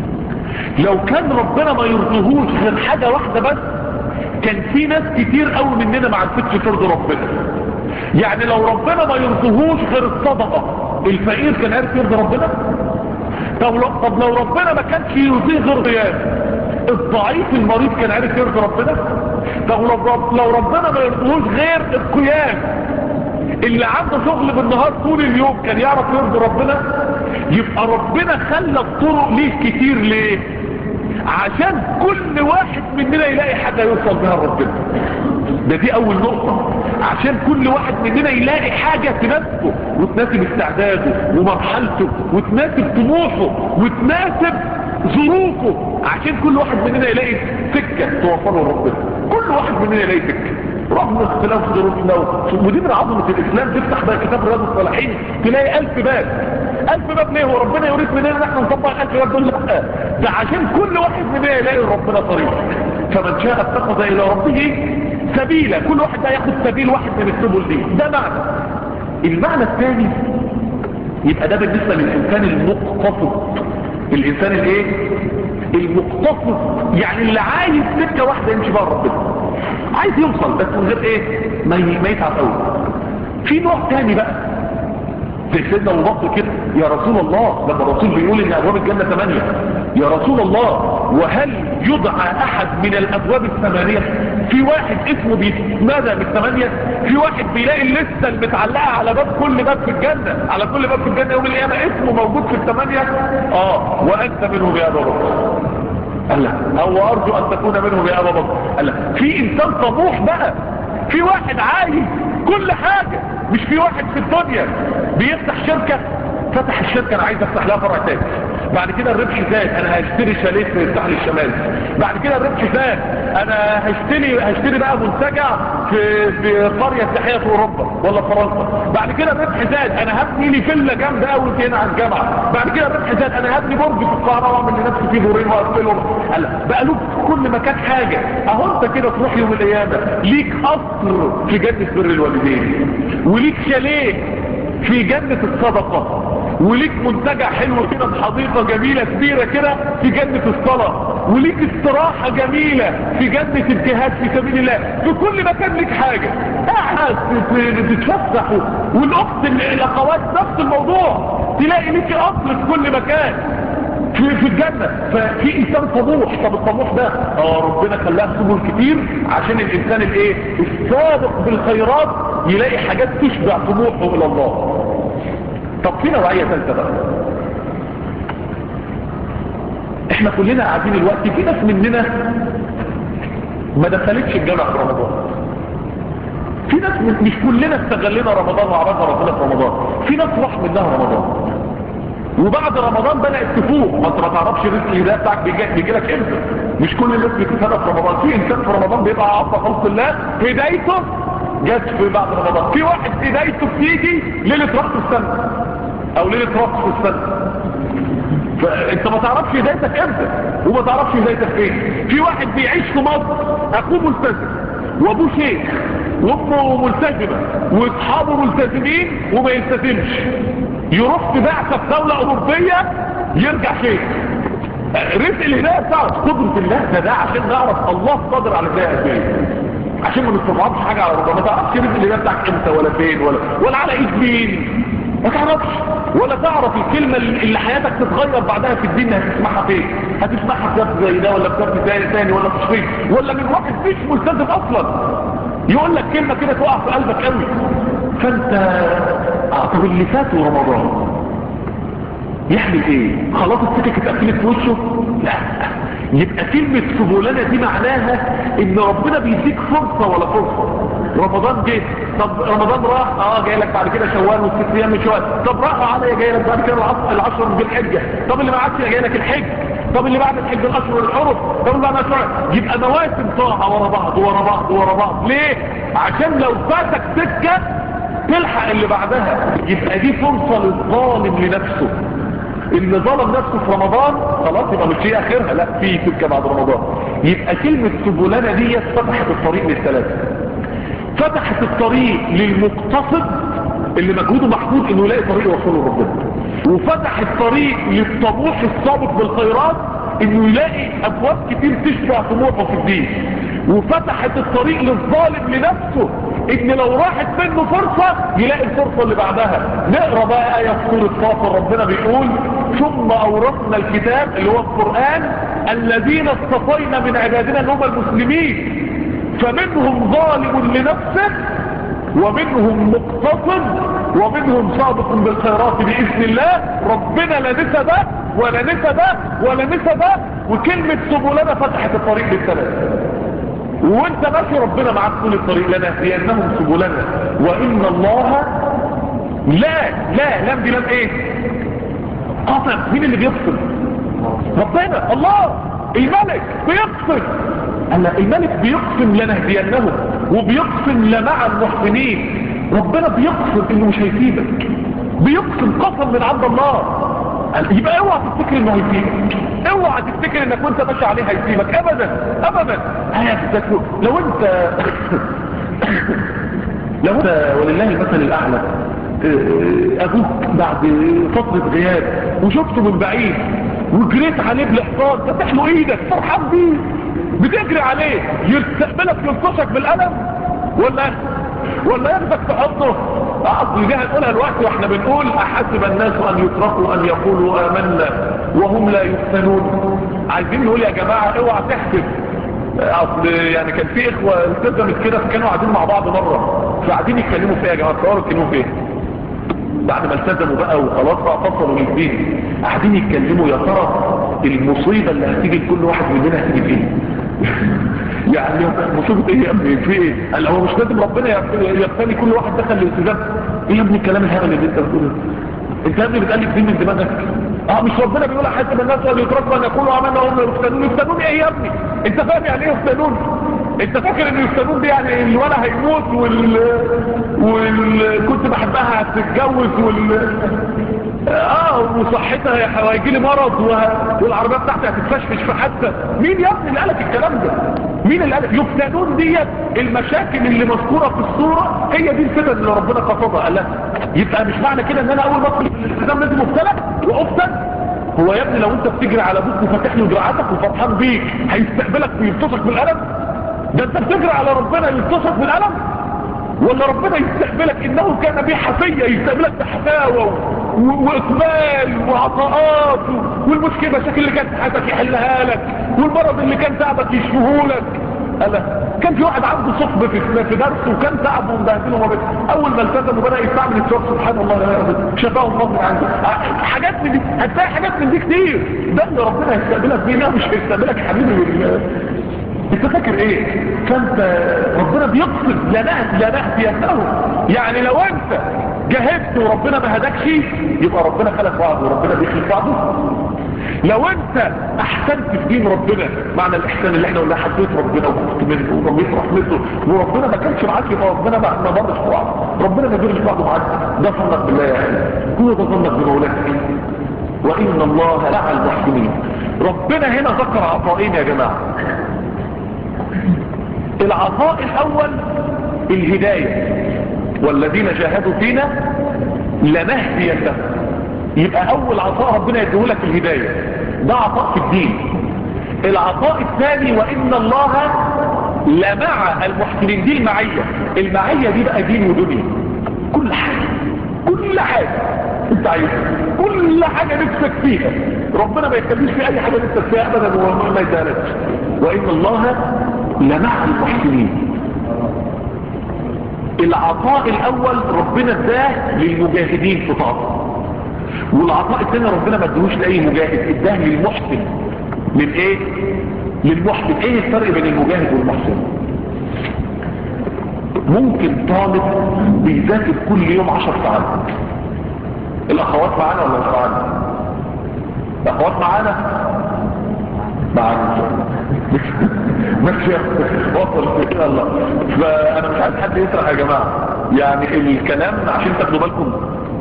لو كان ربنا ما يرضيهوش غير حاجة واحدة بس كان في ناس كتير قوي مننا ما عرفتش ترضي ربنا يعني لو ربنا ما يرضيهوش غير الصدقة الفقير كان عارف يرضي ربنا طب لو, طب لو ربنا ما كانش يرضيه غير قيام الضعيف المريض كان عارف يرضي ربنا طب لو, لو ربنا ما يرضيهوش غير القيام اللي عنده شغل بالنهار طول اليوم كان يعرف يرضي ربنا يبقى ربنا خلى الطرق ليه كتير ليه عشان كل واحد مننا يلاقي حاجة يوصل بها ربنا ده دي اول نقطة عشان كل واحد مننا يلاقي حاجة تناسبه وتناسب استعداده ومرحلته وتناسب طموحه وتناسب ظروفه عشان كل واحد مننا يلاقي سكة توصله لربنا كل واحد مننا يلاقي سكة رغم اختلاف ظروفنا ودي من عظمة الاسلام تفتح بقى كتاب رياض الصالحين تلاقي الف باب الف باب ليه هو ربنا يريد مننا ان احنا نطبق الالف باب دول لا ده عشان كل واحد مننا يلاقي ربنا طريق فمن شاء اتخذ الى ربه سبيلا كل واحد ده ياخد سبيل واحد من السبل دي ده معنى المعنى الثاني يبقى ده بالنسبة للإنسان المقتصد الإنسان الايه المقتصد يعني اللي عايز سكة واحدة يمشي بقى ربنا عايز يوصل بس من غير ايه ما, ما يتعب قوي في نوع تاني بقى زي سيدنا ابو بكر كده يا رسول الله لما الرسول بيقول ان ابواب الجنه ثمانيه يا رسول الله وهل يدعى احد من الابواب الثمانيه في واحد اسمه بيتمدى من الثمانيه في واحد بيلاقي اللسته المتعلقه على باب كل باب في الجنه على كل باب في الجنه يوم القيامه اسمه موجود في الثمانيه اه وانت منهم يا ابا بكر قال لك او ارجو ان تكون منهم يا ابا بكر قال لك في انسان طموح بقى في واحد عايز كل حاجة مش في واحد في الدنيا بيفتح شركة فتح الشركة انا عايز افتح لها فرع تاني بعد كده الربح زاد انا هشتري شاليه في الساحل الشمالي بعد كده الربح زاد انا هشتري هشتري بقى منتجع في في قريه سياحيه في اوروبا ولا فرنسا بعد كده الربح زاد انا هبني لي فيلا جامده قوي هنا على الجامعه بعد كده الربح زاد انا هبني برج في القاهره واعمل لنفسي فيه دورين واقفلهم هلا بقى له في كل مكان حاجه اهو انت كده تروح يوم القيامه ليك قصر في جنه بر الوالدين وليك شاليه في جنه الصدقه وليك منتجع حلو كده بحديقة جميلة كبيرة كده في جنة الصلاة وليك استراحة جميلة في جنة الجهاد في سبيل الله في كل مكان ليك حاجة قاعد تتفسح والاخت الاخوات نفس الموضوع تلاقي ليك اصل في كل مكان في, في الجنة ففي انسان طموح طب الطموح ده اه ربنا خلاها سبل كتير عشان الانسان الايه السابق بالخيرات يلاقي حاجات تشبع طموحه الى الله طب في نوعية ثالثة بقى احنا كلنا قاعدين الوقت في ناس مننا ما دخلتش الجامعة في رمضان في ناس مش كلنا استغلنا رمضان وعرفنا ربنا في رمضان في ناس راح منها رمضان وبعد رمضان بدأت تفوق ما انت ما تعرفش رزق الهدايه بتاعك بيجي لك امتى مش كل الناس بتتهدى في رمضان في انسان في رمضان بيبقى عبد خلق الله هدايته جت في بعد رمضان في واحد هدايته بتيجي ليله راس السنه او ليله راس السنه فانت ما تعرفش هدايتك امتى وما تعرفش هدايتك فين في واحد بيعيش في مصر اخوه ملتزم وابوه شيخ وامه ملتزمه واصحابه ملتزمين وما يلتزمش يروح في بعثه في دوله اوروبيه يرجع شيخ رزق الهدايه بتاعته قدره الله ده ده عشان نعرف الله قادر على الهدايه قد ايه عشان ما نستوعبش حاجه على ربنا ما تعرفش رزق الهدايه بتاعك امتى ولا فين ولا ولا على ايد مين ما تعرفش ولا تعرف الكلمة اللي حياتك تتغير بعدها في الدين هتسمعها فين هتسمعها في درس زي ده ولا في درس تاني تاني ولا في شريط ولا من واحد مش ملتزم اصلا يقول لك كلمة كده تقع في قلبك قوي فانت اعتبر اللي فاتوا رمضان يحمل ايه خلاص السكك اتقفلت في وشه لا يبقى كلمة سبولانة دي معناها ان ربنا بيديك فرصة ولا فرصة رمضان جه طب رمضان راح اه جاي لك بعد كده شوال والست ايام من شوال طب راح عليا جاي لك بعد كده العشر بالحجة طب اللي ما عادش جاي لك الحج طب اللي بعد الحج الاشهر الحرم طب اللي بعد الاشهر يبقى مواسم طاعة ورا بعض ورا بعض ورا بعض ليه عشان لو فاتك سكة تلحق اللي بعدها يبقى دي فرصة للظالم لنفسه اللي ظلم نفسه في رمضان خلاص يبقى مش هي اخرها لا في سكه بعد رمضان يبقى كلمه سبلانه ديت فتحت الطريق للثلاثه فتحت الطريق للمقتصد اللي مجهوده محدود انه يلاقي طريق يوصله لربنا وفتح الطريق للطموح السابق بالخيرات انه يلاقي ابواب كتير تشبع طموحه في الدين وفتحت الطريق للظالم لنفسه ان لو راحت منه فرصة يلاقي الفرصة اللي بعدها نقرأ بقى آية في سورة فاطر ربنا بيقول ثم أورثنا الكتاب اللي هو القرآن الذين اصطفينا من عبادنا اللي هم المسلمين فمنهم ظالم لنفسه ومنهم مقتصد ومنهم صادق بالخيرات بإذن الله ربنا لا نسى ده ولا نسى ده ولا نسى ده وكلمة سبلنا فتحت الطريق للثلاثة وانت ماشي ربنا معاك طول الطريق لنا لانهم سبلنا وان الله لا لا لام دي لام ايه قطع مين اللي بيقصد ربنا الله الملك بيقصد ألا الملك بيقسم لنهدينهم وبيقسم لمع المحسنين ربنا بيقسم انه مش هيسيبك بيقسم قسم من عند الله يبقى اوعى تفتكر انه هيسيبك اوعى تفتكر انك وانت ماشي عليه هيسيبك ابدا ابدا هيتذكر لو انت لو انت ولله المثل الاعلى ابوك بعد فترة غياب وشفته من بعيد وجريت عليه بالاحضان فتح له ايدك فرحان بيه بتجري عليه يستقبلك يلطشك بالقلم ولا ولا ياخدك في حضنه اصل دي هنقولها الوقت واحنا بنقول احسب الناس ان يتركوا ان يقولوا امنا وهم لا يفتنون عايزين نقول يا جماعه اوعى تحسب اصل يعني كان في اخوه التزمت كده فكانوا قاعدين مع بعض مره فقاعدين يتكلموا فيها يا جماعه تصوروا يتكلموا فيها بعد ما التزموا بقى وخلاص بقى فصلوا للدين قاعدين يتكلموا يا ترى المصيبه اللي هتيجي لكل واحد مننا هتيجي فين يعني مصيبه ايه يا ابني في ايه قال هو مش لازم ربنا يقتني كل واحد دخل الالتزام ايه يا ابني الكلام الهبل اللي انت بتقوله انت يا ابني بتقلب دين من دماغك اه مش ربنا بيقول حسب الناس ولا يتركوا ان يقولوا عملنا وهم يفتنون يفتنون ايه يا ابني انت فاهم يعني ايه يفتنون انت فاكر ان يفتنون دي يعني الولد هيموت وال وال كنت بحبها هتتجوز وال اه وصحتها هيجي لي مرض وه... والعربيه بتاعتي هتتفشفش في حادثه مين يا ابني اللي قالك الكلام ده مين اللي قالك يفتنون ديت المشاكل اللي مذكوره في الصوره هي دي الفتن اللي ربنا قصدها قال لها يبقى مش معنى كده ان انا اول ما ادخل في الالتزام لازم ابتلى وافتن هو يا ابني لو انت بتجري على ابوك وفاتح له دراعاتك وفرحان بيك هيستقبلك ويبتصك بالقلم ده انت بتجري على ربنا يبتصك بالقلم ولا ربنا يستقبلك انه كان به حفية يستقبلك بحفاوة واقبال وعطاءات والمشكلة المشاكل اللي كانت في حياتك يحلها لك والمرض اللي كان تعبك يشفهولك ألا كان في واحد عنده صحبة في في درس وكان تعب ومبهدله وما اول ما التزم وبدا يستعمل الشخص سبحان الله يا رب شفاه الله من عنده حاجات من دي هتلاقي حاجات من دي كتير ده اللي ربنا هيستقبلك بيه لا مش هيستقبلك حبيبي انت فاكر ايه فانت ربنا بيقصد لا نهد لا نهد يمنه يعني لو انت جاهدت وربنا ما هدكش يبقى ربنا خلق وعده وربنا بيخلق وعده لو انت احسنت في دين ربنا معنى الاحسان اللي احنا قلنا حبيت ربنا وكنت منه ورميت رحمته وربنا ما كانش معاك يبقى ربنا ما مرش وعده ربنا ما بيرش وعده معاك ده ظنك بالله يا اخي هو ده ظنك بمولاك وان الله لعى المحسنين ربنا هنا ذكر عطائين يا جماعه العطاء الاول الهداية والذين جاهدوا فينا لنهدينهم يبقى اول عطاء ربنا يديهولك الهداية ده عطاء في الدين العطاء الثاني وان الله لمع المحسنين دي المعية المعية دي بقى دين ودنيا كل حاجة كل حاجة انت عايزها كل حاجة نفسك فيها ربنا ما يخليش في اي حاجة نفسك فيها ابدا وما يدالكش وان الله لمع المحسنين العطاء الاول ربنا اداه للمجاهدين في طاعته والعطاء الثاني ربنا ما ادهوش لاي مجاهد اداه للمحسن من ايه للمحسن ايه الفرق بين المجاهد والمحسن ممكن طالب بيذاكر كل يوم عشر ساعات الاخوات معانا ولا مش معانا الاخوات معانا معانا ماشي وصل كده الله فانا مش عايز حد يسرح يا جماعه يعني الكلام عشان تاخدوا بالكم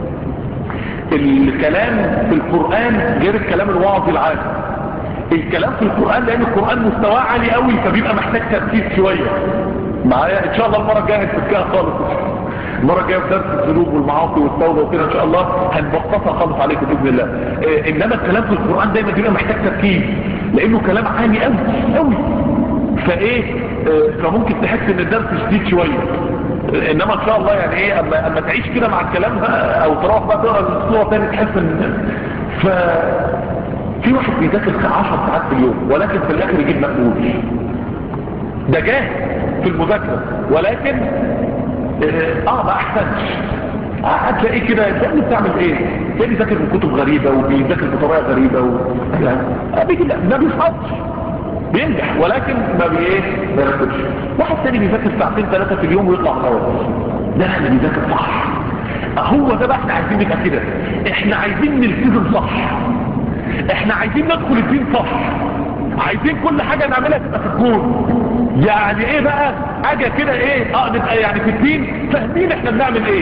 الكلام في القرآن غير الكلام الوعظي العادي الكلام في القرآن لان القرآن مستواه عالي قوي فبيبقى محتاج تركيز شوية معايا ان شاء الله المرة الجاية هتفكها خالص المرة الجاية في درس الذنوب والمعاصي والتوبة وكده ان شاء الله هنبسطها خالص عليكم باذن الله إيه انما الكلام في القرآن دايما بيبقى محتاج تركيز لانه كلام عالي قوي قوي فايه إيه فممكن تحس ان الدرس شديد شوية انما ان شاء الله يعني ايه اما, أما تعيش كده مع الكلام بقى او تروح بقى تقرا الصوره تاني تحس ان ف في واحد بيذاكر 10 ساعات في اليوم ولكن في الاخر يجيب مقبول ده جاهز في المذاكره ولكن اه ما احسنش هتلاقيه كده انت بتعمل ايه تلاقيه بيذاكر من كتب غريبه وبيذاكر بطريقه غريبه و... يعني بيجي ما بيسقطش بينجح ولكن ما بي ايه ما يركبش واحد تاني بيذاكر ساعتين ثلاثه في اليوم ويطلع خلاص ده احنا بيذاكر صح هو ده بقى احنا عايزين نبقى كده احنا عايزين نلتزم صح احنا عايزين ندخل الدين صح عايزين كل حاجة نعملها تبقى في الكون يعني ايه بقى حاجة كده ايه اه نبقى يعني في الدين فاهمين احنا بنعمل ايه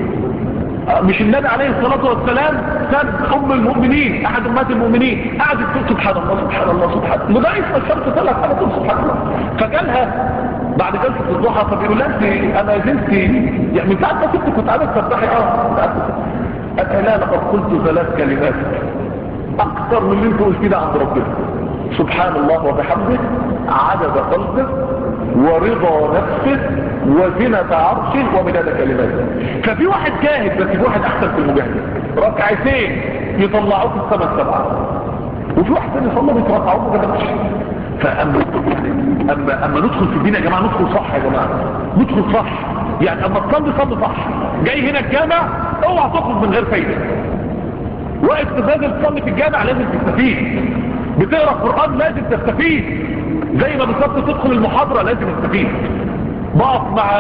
آه مش النبي عليه الصلاة والسلام سب ام المؤمنين احد امهات المؤمنين قعدت تقول سبحان الله سبحان الله سبحان الله لغاية ما الشمس طلعت على طول سبحان الله فجالها بعد جلسة الضحى فبيقول لها انت انا زلت يعني من ساعة ما كنت كنت عامل تفتحي اه قالت لا لقد قلت ثلاث كلمات اكثر من اللي انت قلت ده عند ربنا سبحان الله وبحمده عدد قلبه ورضا نفسه وزنة عرشه ومداد كلماته ففي واحد جاهد بس في واحد احسن في المجاهدة ركعتين يطلعوك السماء السبعة وفي واحد تاني صلى بيتركعوك ما جابش فاما اما اما ندخل في الدين يا جماعه ندخل صح يا جماعه ندخل صح يعني اما تصلي صلي صح جاي هنا الجامع اوعى تخرج من غير فايده واقف تنزل تصلي في الجامع لازم تستفيد بتقرا القران لازم تستفيد زي ما بالظبط تدخل المحاضره لازم تستفيد بقف مع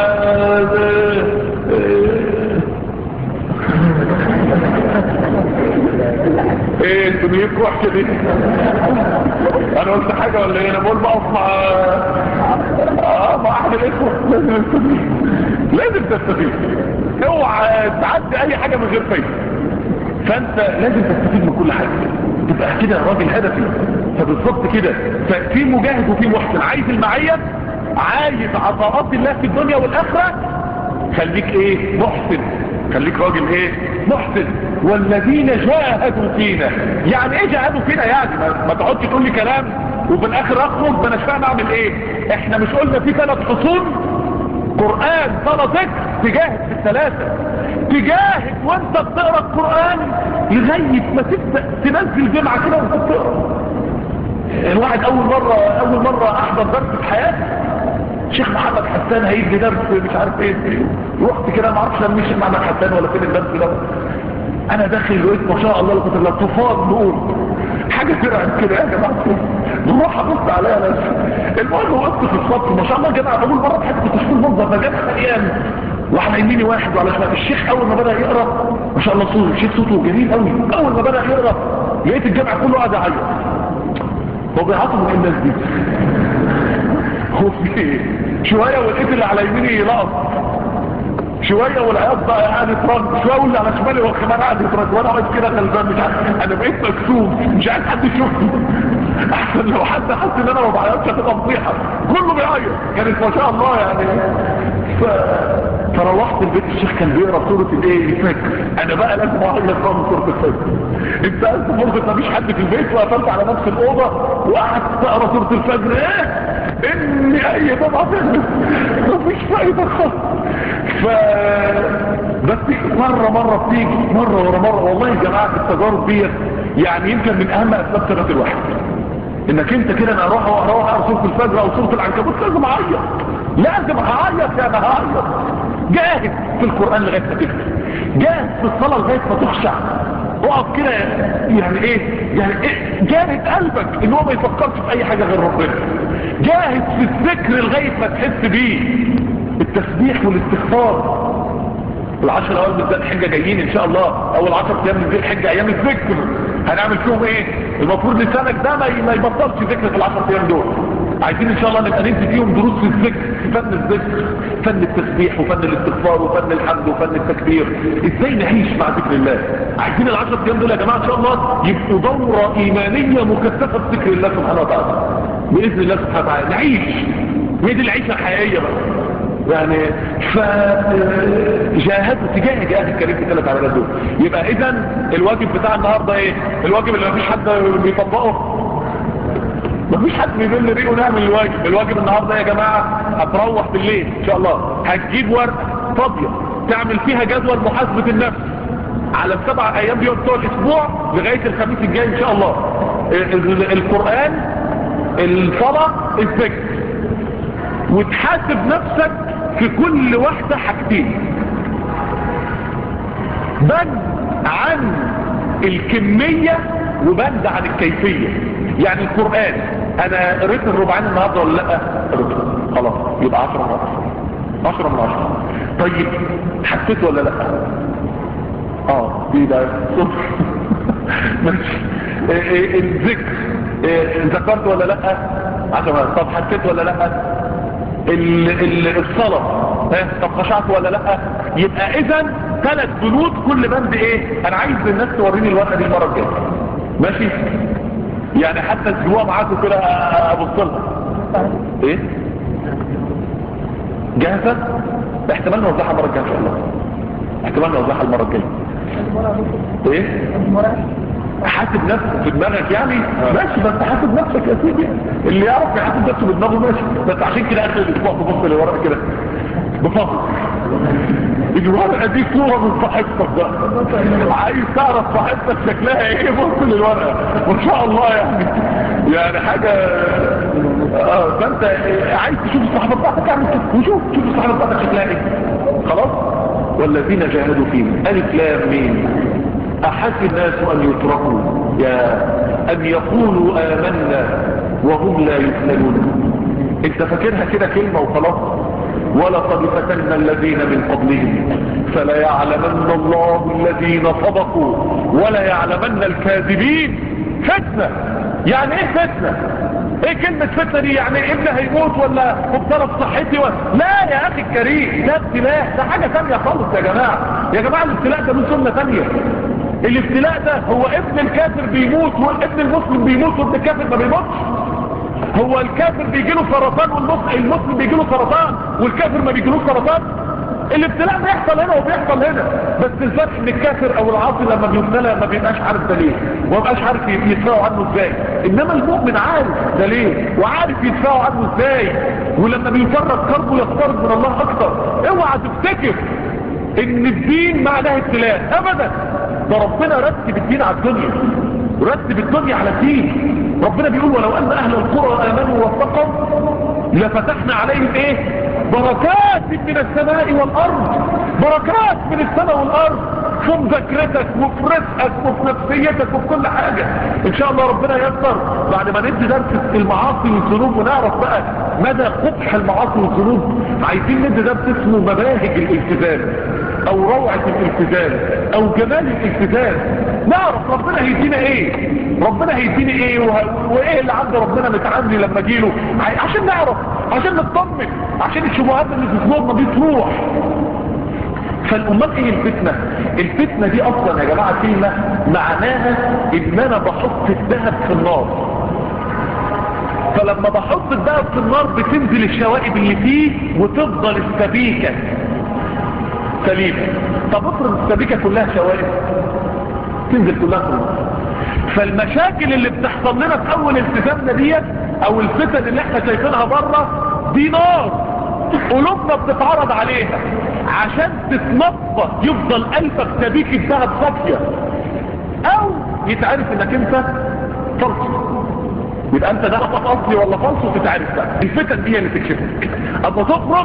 ايه انتوا نيتكم وحشه دي انا قلت حاجه ولا ايه انا بقول بقف مع اه مع احد الاخوه لازم تستفيد لازم تستفيد اوعى تعدي اي حاجه من غير فايده فانت لازم تستفيد من كل حاجه تبقى كده راجل هدفي فبالظبط كده ففي مجاهد وفي محسن عايز المعيه عايز عطاءات الله في الدنيا والاخره خليك ايه محسن خليك راجل ايه محسن والذين جاهدوا فينا يعني ايه جاهدوا فينا يعني ما, ما تقعدش تقول لي كلام وفي الاخر اخرج ما اناش فاهم اعمل ايه احنا مش قلنا في ثلاث حصون قرآن صلاة ذكر تجاهد في الثلاثة تجاهد وانت بتقرا القرآن لغاية ما تبدأ تنزل جمعة كده وانت بتقرا الواحد اول مرة اول مرة احضر درس في حياتي شيخ محمد حسان هيدي درس مش عارف ايه رحت كده ما اعرفش مين شيخ محمد حسان ولا فين الدرس ده انا داخل لقيت ما شاء الله لقيت الله طوفان نور حاجه ترعب كده يا جماعه بروح ابص عليها انا المهم وقفت في الصف ما شاء الله يا جماعه اول مره في حياتي كنت اشوف المنظر ده جامع مليان وعلى يميني واحد وعلى شمال الشيخ اول ما بدا يقرا ما شاء الله صوته الشيخ صوته جميل قوي اول ما بدا يقرا لقيت الجامع كله قاعد يعيط هو بيعيطوا من الناس دي هو في ايه شويه ولقيت اللي على يميني لقط شوية والعياط بقى قاعد يترد شوية واللي على شمالي هو كمان قاعد يترد وانا واقف كده غلبان مش عارف انا بقيت مكسوف مش عايز حد يشوفني احسن لو حد حس ان انا ما بعيطش هتبقى فضيحة كله بيعيط كانت ما شاء الله يعني ف... فروحت البيت الشيخ كان بيقرا سورة الايه الفجر انا بقى لازم اعيط بقى من سورة الفجر انت قلت فرصة مفيش حد في البيت وقفلت على نفس الأوضة وقعدت تقرا سورة الفجر ايه اني اي دمعة تهلس مفيش فايدة خالص ف بس مرة مرة بتيجي مرة ورا مرة والله يا جماعة التجارب ديت يعني يمكن من اهم اسباب ثبات الواحد انك انت كده انا اروح اروح اقرا سورة الفجر او سورة العنكبوت لازم اعيط لازم هعيط يعني هعيط جاهد في القرآن لغاية ما تكتب جاهد في الصلاة لغاية ما تخشع اقف كده يعني ايه يعني إيه؟ جاهد قلبك ان هو ما يفكرش في اي حاجة غير ربنا جاهد في الذكر لغاية ما تحس بيه التسبيح والاستغفار العشر الاول من ذي الحجه جايين ان شاء الله اول 10 ايام من ذي الحجه ايام الذكر هنعمل فيهم ايه المفروض لسانك ده ما يبطلش ذكر في العشر ايام دول عايزين ان شاء الله نبقى ندي فيهم دروس في الذكر في فن الذكر فن التسبيح وفن الاستغفار وفن الحمد وفن التكبير ازاي نعيش مع ذكر الله عايزين العشر ايام دول يا جماعه ان شاء الله يبقوا دوره ايمانيه مكثفه بذكر الله سبحانه وتعالى باذن الله سبحانه وتعالى نعيش هي دي العيشه الحقيقيه بقى يعني فجاهدوا تجاه جهاد الكريم في ثلاث عملات دول يبقى اذا الواجب بتاع النهارده ايه الواجب اللي مفيش حد بيطبقه مفيش حد بيبل ريقه نعمل الواجب الواجب النهارده يا جماعه هتروح بالليل ان شاء الله هتجيب ورقه فاضيه تعمل فيها جدول محاسبه النفس على السبع ايام دي بتوع الاسبوع لغايه الخميس الجاي ان شاء الله القران الصلاه الذكر وتحاسب نفسك في كل واحدة حاجتين بند عن الكمية وبند عن الكيفية يعني القرآن انا قريت الربعين النهاردة ولا لا قريته خلاص يبقى عشرة من عشرة عشرة من عشرة طيب حسيت ولا لا اه دي بقى صفر ماشي الذكر ذكرت ولا لا عشرة طب حسيت ولا لا الصلاة طب خشعت ولا لا يبقى اذا ثلاث بنود كل بند ايه انا عايز الناس توريني الورقة دي المرة الجاية ماشي يعني حتى الجوا معاكم كده ابص لها ايه جاهزة احتمال نوزعها المرة الجاية ان شاء الله احتمال نوزعها المرة الجاية ايه حاسب نفسك في دماغك يعني ماشي بس حاسب نفسك يا سيدي اللي يعرف يحاسب نفسه بدماغه ماشي بس عشان كده اخر الاسبوع تبص لورقه كده بفضل الورقه دي صوره من صاحبتك بقى عايز تعرف صاحبتك شكلها ايه بص للورقه ما شاء الله يعني يعني حاجه اه فانت عايز تشوف الصحابه بتاعتك اعمل كده وشوف شوف الصحابه بتاعتك شكلها ايه خلاص والذين جاهدوا فينا الف لام ميم أحسب الناس أن يتركوا يا أن يقولوا آمنا وهم لا يفتنون انت فاكرها كده كلمة وخلاص ولقد فتنا الذين من قبلهم فلا يعلمن الله الذين صدقوا ولا يعلمن الكاذبين فتنة يعني ايه فتنة ايه كلمة فتنة دي يعني ابني هيموت ولا مبتلى بصحتي ولا لا يا اخي الكريم ده ابتلاء ده حاجة تانية خالص يا جماعة يا جماعة الابتلاء ده له سنة تانية الابتلاء ده هو ابن الكافر بيموت وابن المسلم بيموت وابن الكافر ما بيموتش هو الكافر بيجي له سرطان والمسلم بيجي له سرطان والكافر ما بيجيلوش سرطان الابتلاء بيحصل هنا وبيحصل هنا بس الفرق ان الكافر او العاصي لما بيبتلى ما بيبقاش عارف ده ليه وما بيبقاش عارف يدفعوا عنه ازاي انما المؤمن عارف ده ليه وعارف يدفعوا عنه ازاي ولما بيفرق قلبه يقترب من الله اكتر اوعى تفتكر ان الدين معناه ابتلاء ابدا ده ربنا رتب الدين على الدنيا رتب الدنيا على الدين ربنا بيقول ولو ان اهل القرى امنوا واتقوا لفتحنا عليهم ايه بركات من السماء والارض بركات من السماء والارض في مذاكرتك وفي رزقك وفي نفسيتك وفي كل حاجة ان شاء الله ربنا ييسر بعد ما ندي درس المعاصي والذنوب ونعرف بقى مدى قبح المعاصي والذنوب عايزين ندي درس اسمه مباهج الالتزام او روعة الالتزام او جمال الالتزام نعرف ربنا هيدينا ايه ربنا هيدينا ايه وه... وايه اللي عند ربنا متعني لما جيله عشان نعرف عشان نطمن عشان الشبهات اللي في صدورنا دي تروح فالامال ايه الفتنة الفتنة دي اصلا يا جماعة كلمة معناها ان انا بحط الذهب في النار فلما بحط الذهب في النار بتنزل الشوائب اللي فيه وتفضل السبيكة سليمة طب افرض السبيكة كلها شوائب تنزل كلها في النار فالمشاكل اللي بتحصل لنا في اول التزامنا ديت او الفتن اللي احنا شايفينها بره دي نار قلوبنا بتتعرض عليها عشان تتنطى يفضل قلبك سبيك الذهب صافية او يتعرف انك انت فلسو يبقى انت ذهب اصلي ولا فلسو تتعرف بقى الفتن دي اللي تكشفك اما تخرج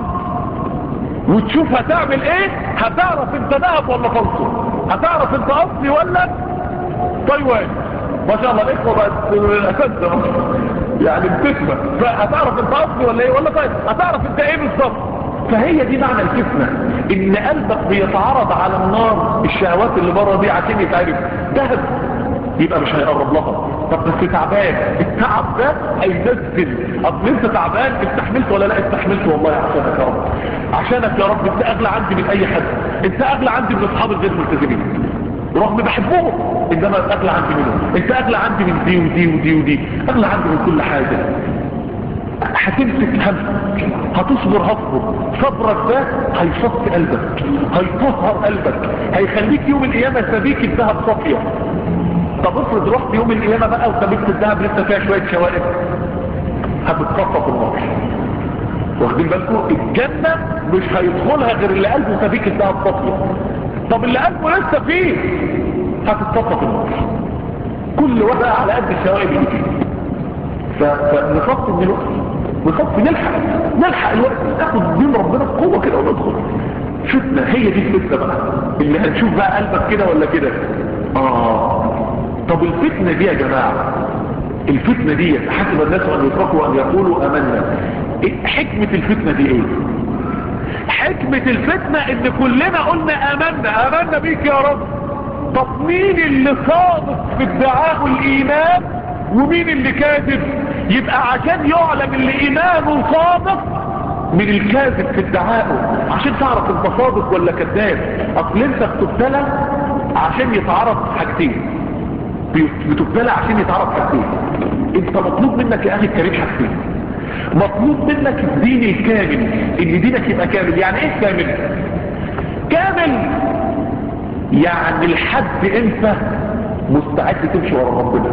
وتشوف هتعمل ايه هتعرف انت ذهب ولا فلسو هتعرف انت اصلي ولا طيوان ما شاء الله الاخوه بقت اساتذه يعني بتسمع فهتعرف انت اصلي ولا ايه ولا طيب هتعرف انت ايه بالظبط فهي دي معنى الفتنة ان قلبك بيتعرض على النار الشهوات اللي بره دي عشان يتعرف ذهب يبقى مش هيقرب لها طب بس تعبان التعب ده هينزل اصل انت تعبان استحملت ولا لا استحملت والله عشانك يا رب عشانك يا رب انت اغلى عندي من اي حد انت اغلى عندي من اصحاب الغير ملتزمين رغم بحبهم انما اغلى عندي منهم انت اغلى عندي من دي ودي ودي ودي اغلى عندي من كل حاجة هتمسك هم هتصبر هصبر صبرك ده هيصفي قلبك هيطهر قلبك هيخليك يوم القيامة سبيك الذهب صافية طب افرض رحت يوم القيامة بقى وسبيكت الذهب لسه فيها شوية شوائب هتتصفى في النار واخدين بالكم الجنة مش هيدخلها غير اللي قلبه سبيك الذهب صافية طب اللي قلبه لسه فيه هتتصفى في النار كل واحد على قد الشوائب اللي فيه فنخف من الوقت نخف نلحق نلحق الوقت ناخد دين ربنا بقوة كده وندخل فتنة هي دي الفتنة بقى اللي هنشوف بقى قلبك كده ولا كده اه طب الفتنة دي يا جماعة الفتنة دي حسب الناس ان يتركوا ان يقولوا امنا إيه حكمة الفتنة دي ايه حكمة الفتنة ان كلنا قلنا امنا امنا بيك يا رب طب مين اللي صادق في ادعاء الايمان ومين اللي كاذب يبقى عشان يعلم اللي ايمانه صادق من الكاذب في ادعائه عشان تعرف انت صادق ولا كذاب اصل انت بتبتلى عشان يتعرف حاجتين بتبتلى عشان يتعرف حاجتين انت مطلوب منك يا اخي الكريم حاجتين مطلوب منك الدين الكامل ان دينك يبقى كامل يعني ايه كامل كامل يعني الحد انت مستعد تمشي ورا ربنا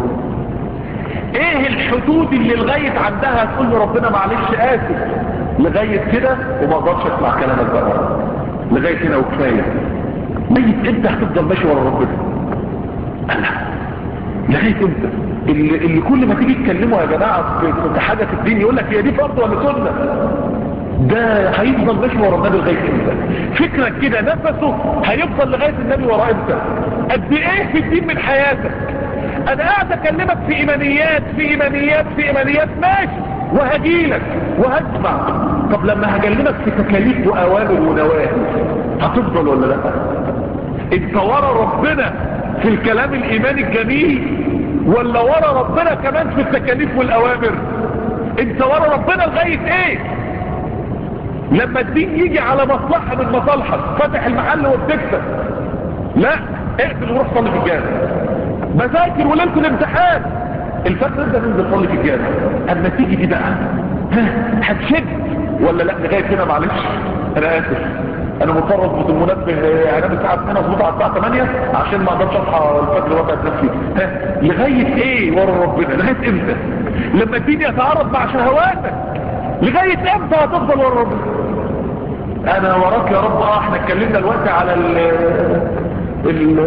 ايه الحدود اللي لغاية عندها تقول له ربنا معلش اسف لغاية كده وما اقدرش اسمع كلامك بقى لغاية هنا وكفاية ميت انت هتفضل ماشي ورا ربنا انا لغاية انت اللي, اللي كل ما تيجي تكلمه يا جماعة في حاجة في الدين يقول لك هي دي فرض ولا سنة ده هيفضل ماشي ورا النبي لغايه امتى فكرك كده نفسه هيفضل لغايه النبي ورا امتى قد ايه في الدين من حياتك انا قاعد اكلمك في ايمانيات في ايمانيات في ايمانيات ماشي وهجيلك وهسمع طب لما هكلمك في تكاليف واوامر ونواهي هتفضل ولا لا انت ورا ربنا في الكلام الايماني الجميل ولا ورا ربنا كمان في التكاليف والاوامر انت ورا ربنا لغايه ايه لما الدين يجي على مصلحه من مصالحك فاتح المحل وبتكسب لا اقفل وروح صلي في الجامع بذاكر وليله الامتحان الفتره ده ننزل صلي في الجامع اما تيجي دي بقى ها هتشد ولا لا لغايه هنا معلش انا اسف انا مضطر اظبط المنبه انام الساعه 2 اظبطها على الساعه 8 عشان ما اقدرش اصحى الفجر وقت نفسي ها لغايه ايه ورا ربنا لغايه امتى لما الدين يتعارض مع شهواتك لغايه امتى هتفضل ورا ربنا انا وراك يا رب اه احنا اتكلمنا دلوقتي على ال ال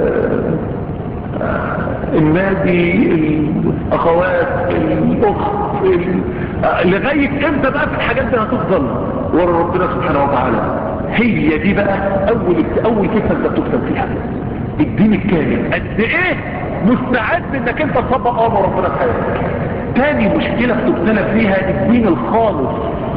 النادي الاخوات الاخت ال- لغايه امتى بقى في الحاجات دي هتفضل ورا ربنا سبحانه وتعالى هي دي بقى اول اول فتنه انت بتكتب فيها الدين الكامل قد ايه مستعد انك انت تطبق امر ربنا في حياتك تاني مشكله بتبتلى فيها الدين الخالص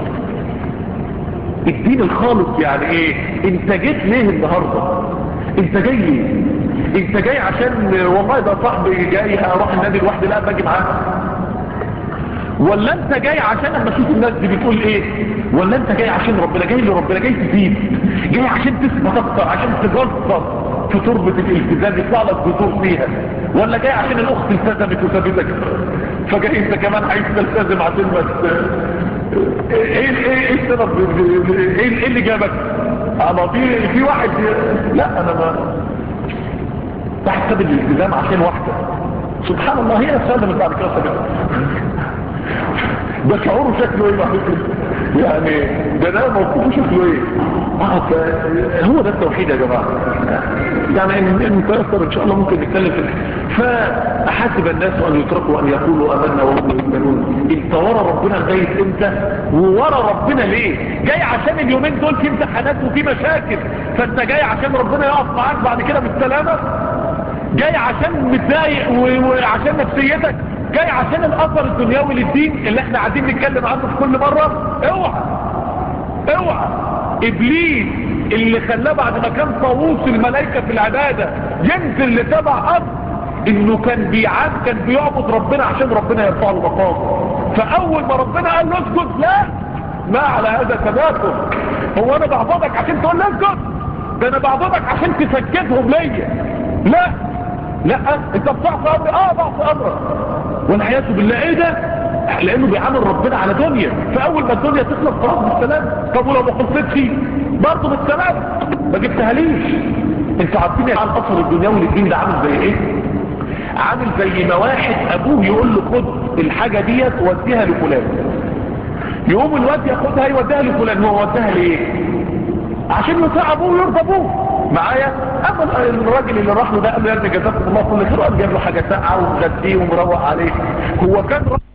الدين الخالص يعني ايه انت جيت ليه النهارده انت جاي ليه انت جاي عشان والله ده صاحبي جاي اروح النادي لوحدي لا باجي معاه ولا انت جاي عشان اما اشوف الناس دي بتقول ايه ولا انت جاي عشان ربنا جاي لربنا جاي تزيد جاي عشان تثبت اكتر عشان تجسر في تربة الالتزام يطلع لك جذور فيها ولا جاي عشان الاخت التزمت وثبتك فجاي انت كمان عايز تلتزم عشان ما ت- ايه ايه ايه السبب ايه ايه اللي جابك انا في في واحد لا انا ما واحد ساب الالتزام عشان واحده سبحان الله هي نفسها اللي من بعد كده سابتها ده شعوره شكله ايه بعد كده يعني ده ده موقفه شكله ايه اه ف- هو ده التوحيد يا جماعه يعني ان إن متاثر ان شاء الله ممكن نتكلم في فاحاسب الناس ان يتركوا ان يقولوا امنا وهم يؤمنون انت ورا ربنا لغايه امتى وورا ربنا ليه جاي عشان اليومين دول في امتحانات وفي مشاكل فانت جاي عشان ربنا يقف معاك بعد كده بالسلامه جاي عشان متضايق و- وعشان نفسيتك جاي عشان الاثر الدنيوي للدين اللي احنا قاعدين نتكلم عنه في كل مره اوعى اوعى ابليس اللي خلاه بعد ما كان طاووس الملائكه في العباده ينزل لتبع امر انه كان بيعاد كان بيعبد ربنا عشان ربنا يرفع له مقامه فاول ما ربنا قال له اسجد لا ما على هذا تباكم هو انا بعبدك عشان تقول لي اسجد ده انا بعبدك عشان تسجدهم ليا لا لا انت بتعصى امري اه بعصى امرك والعياذ بالله ايه ده لانه بيعامل ربنا على دنيا فاول ما الدنيا تخلص خلاص بالسلام طب ولو ما خلصتش برضه بالسلام ما جبتها ليش انتوا عارفين عن الاثر الدنيوي للدين ده عامل زي ايه عامل زي ما واحد ابوه يقول له خد الحاجه ديت وديها لفلان يقوم الواد ياخدها يوديها لفلان هو وديها ليه عشان يطيع ابوه ويرضى ابوه معايا اما الراجل اللي راح له ده قال له يا ابني جزاكم الله كل خير قال جاب له حاجه ساقعه ومغديه ومروق عليه هو كان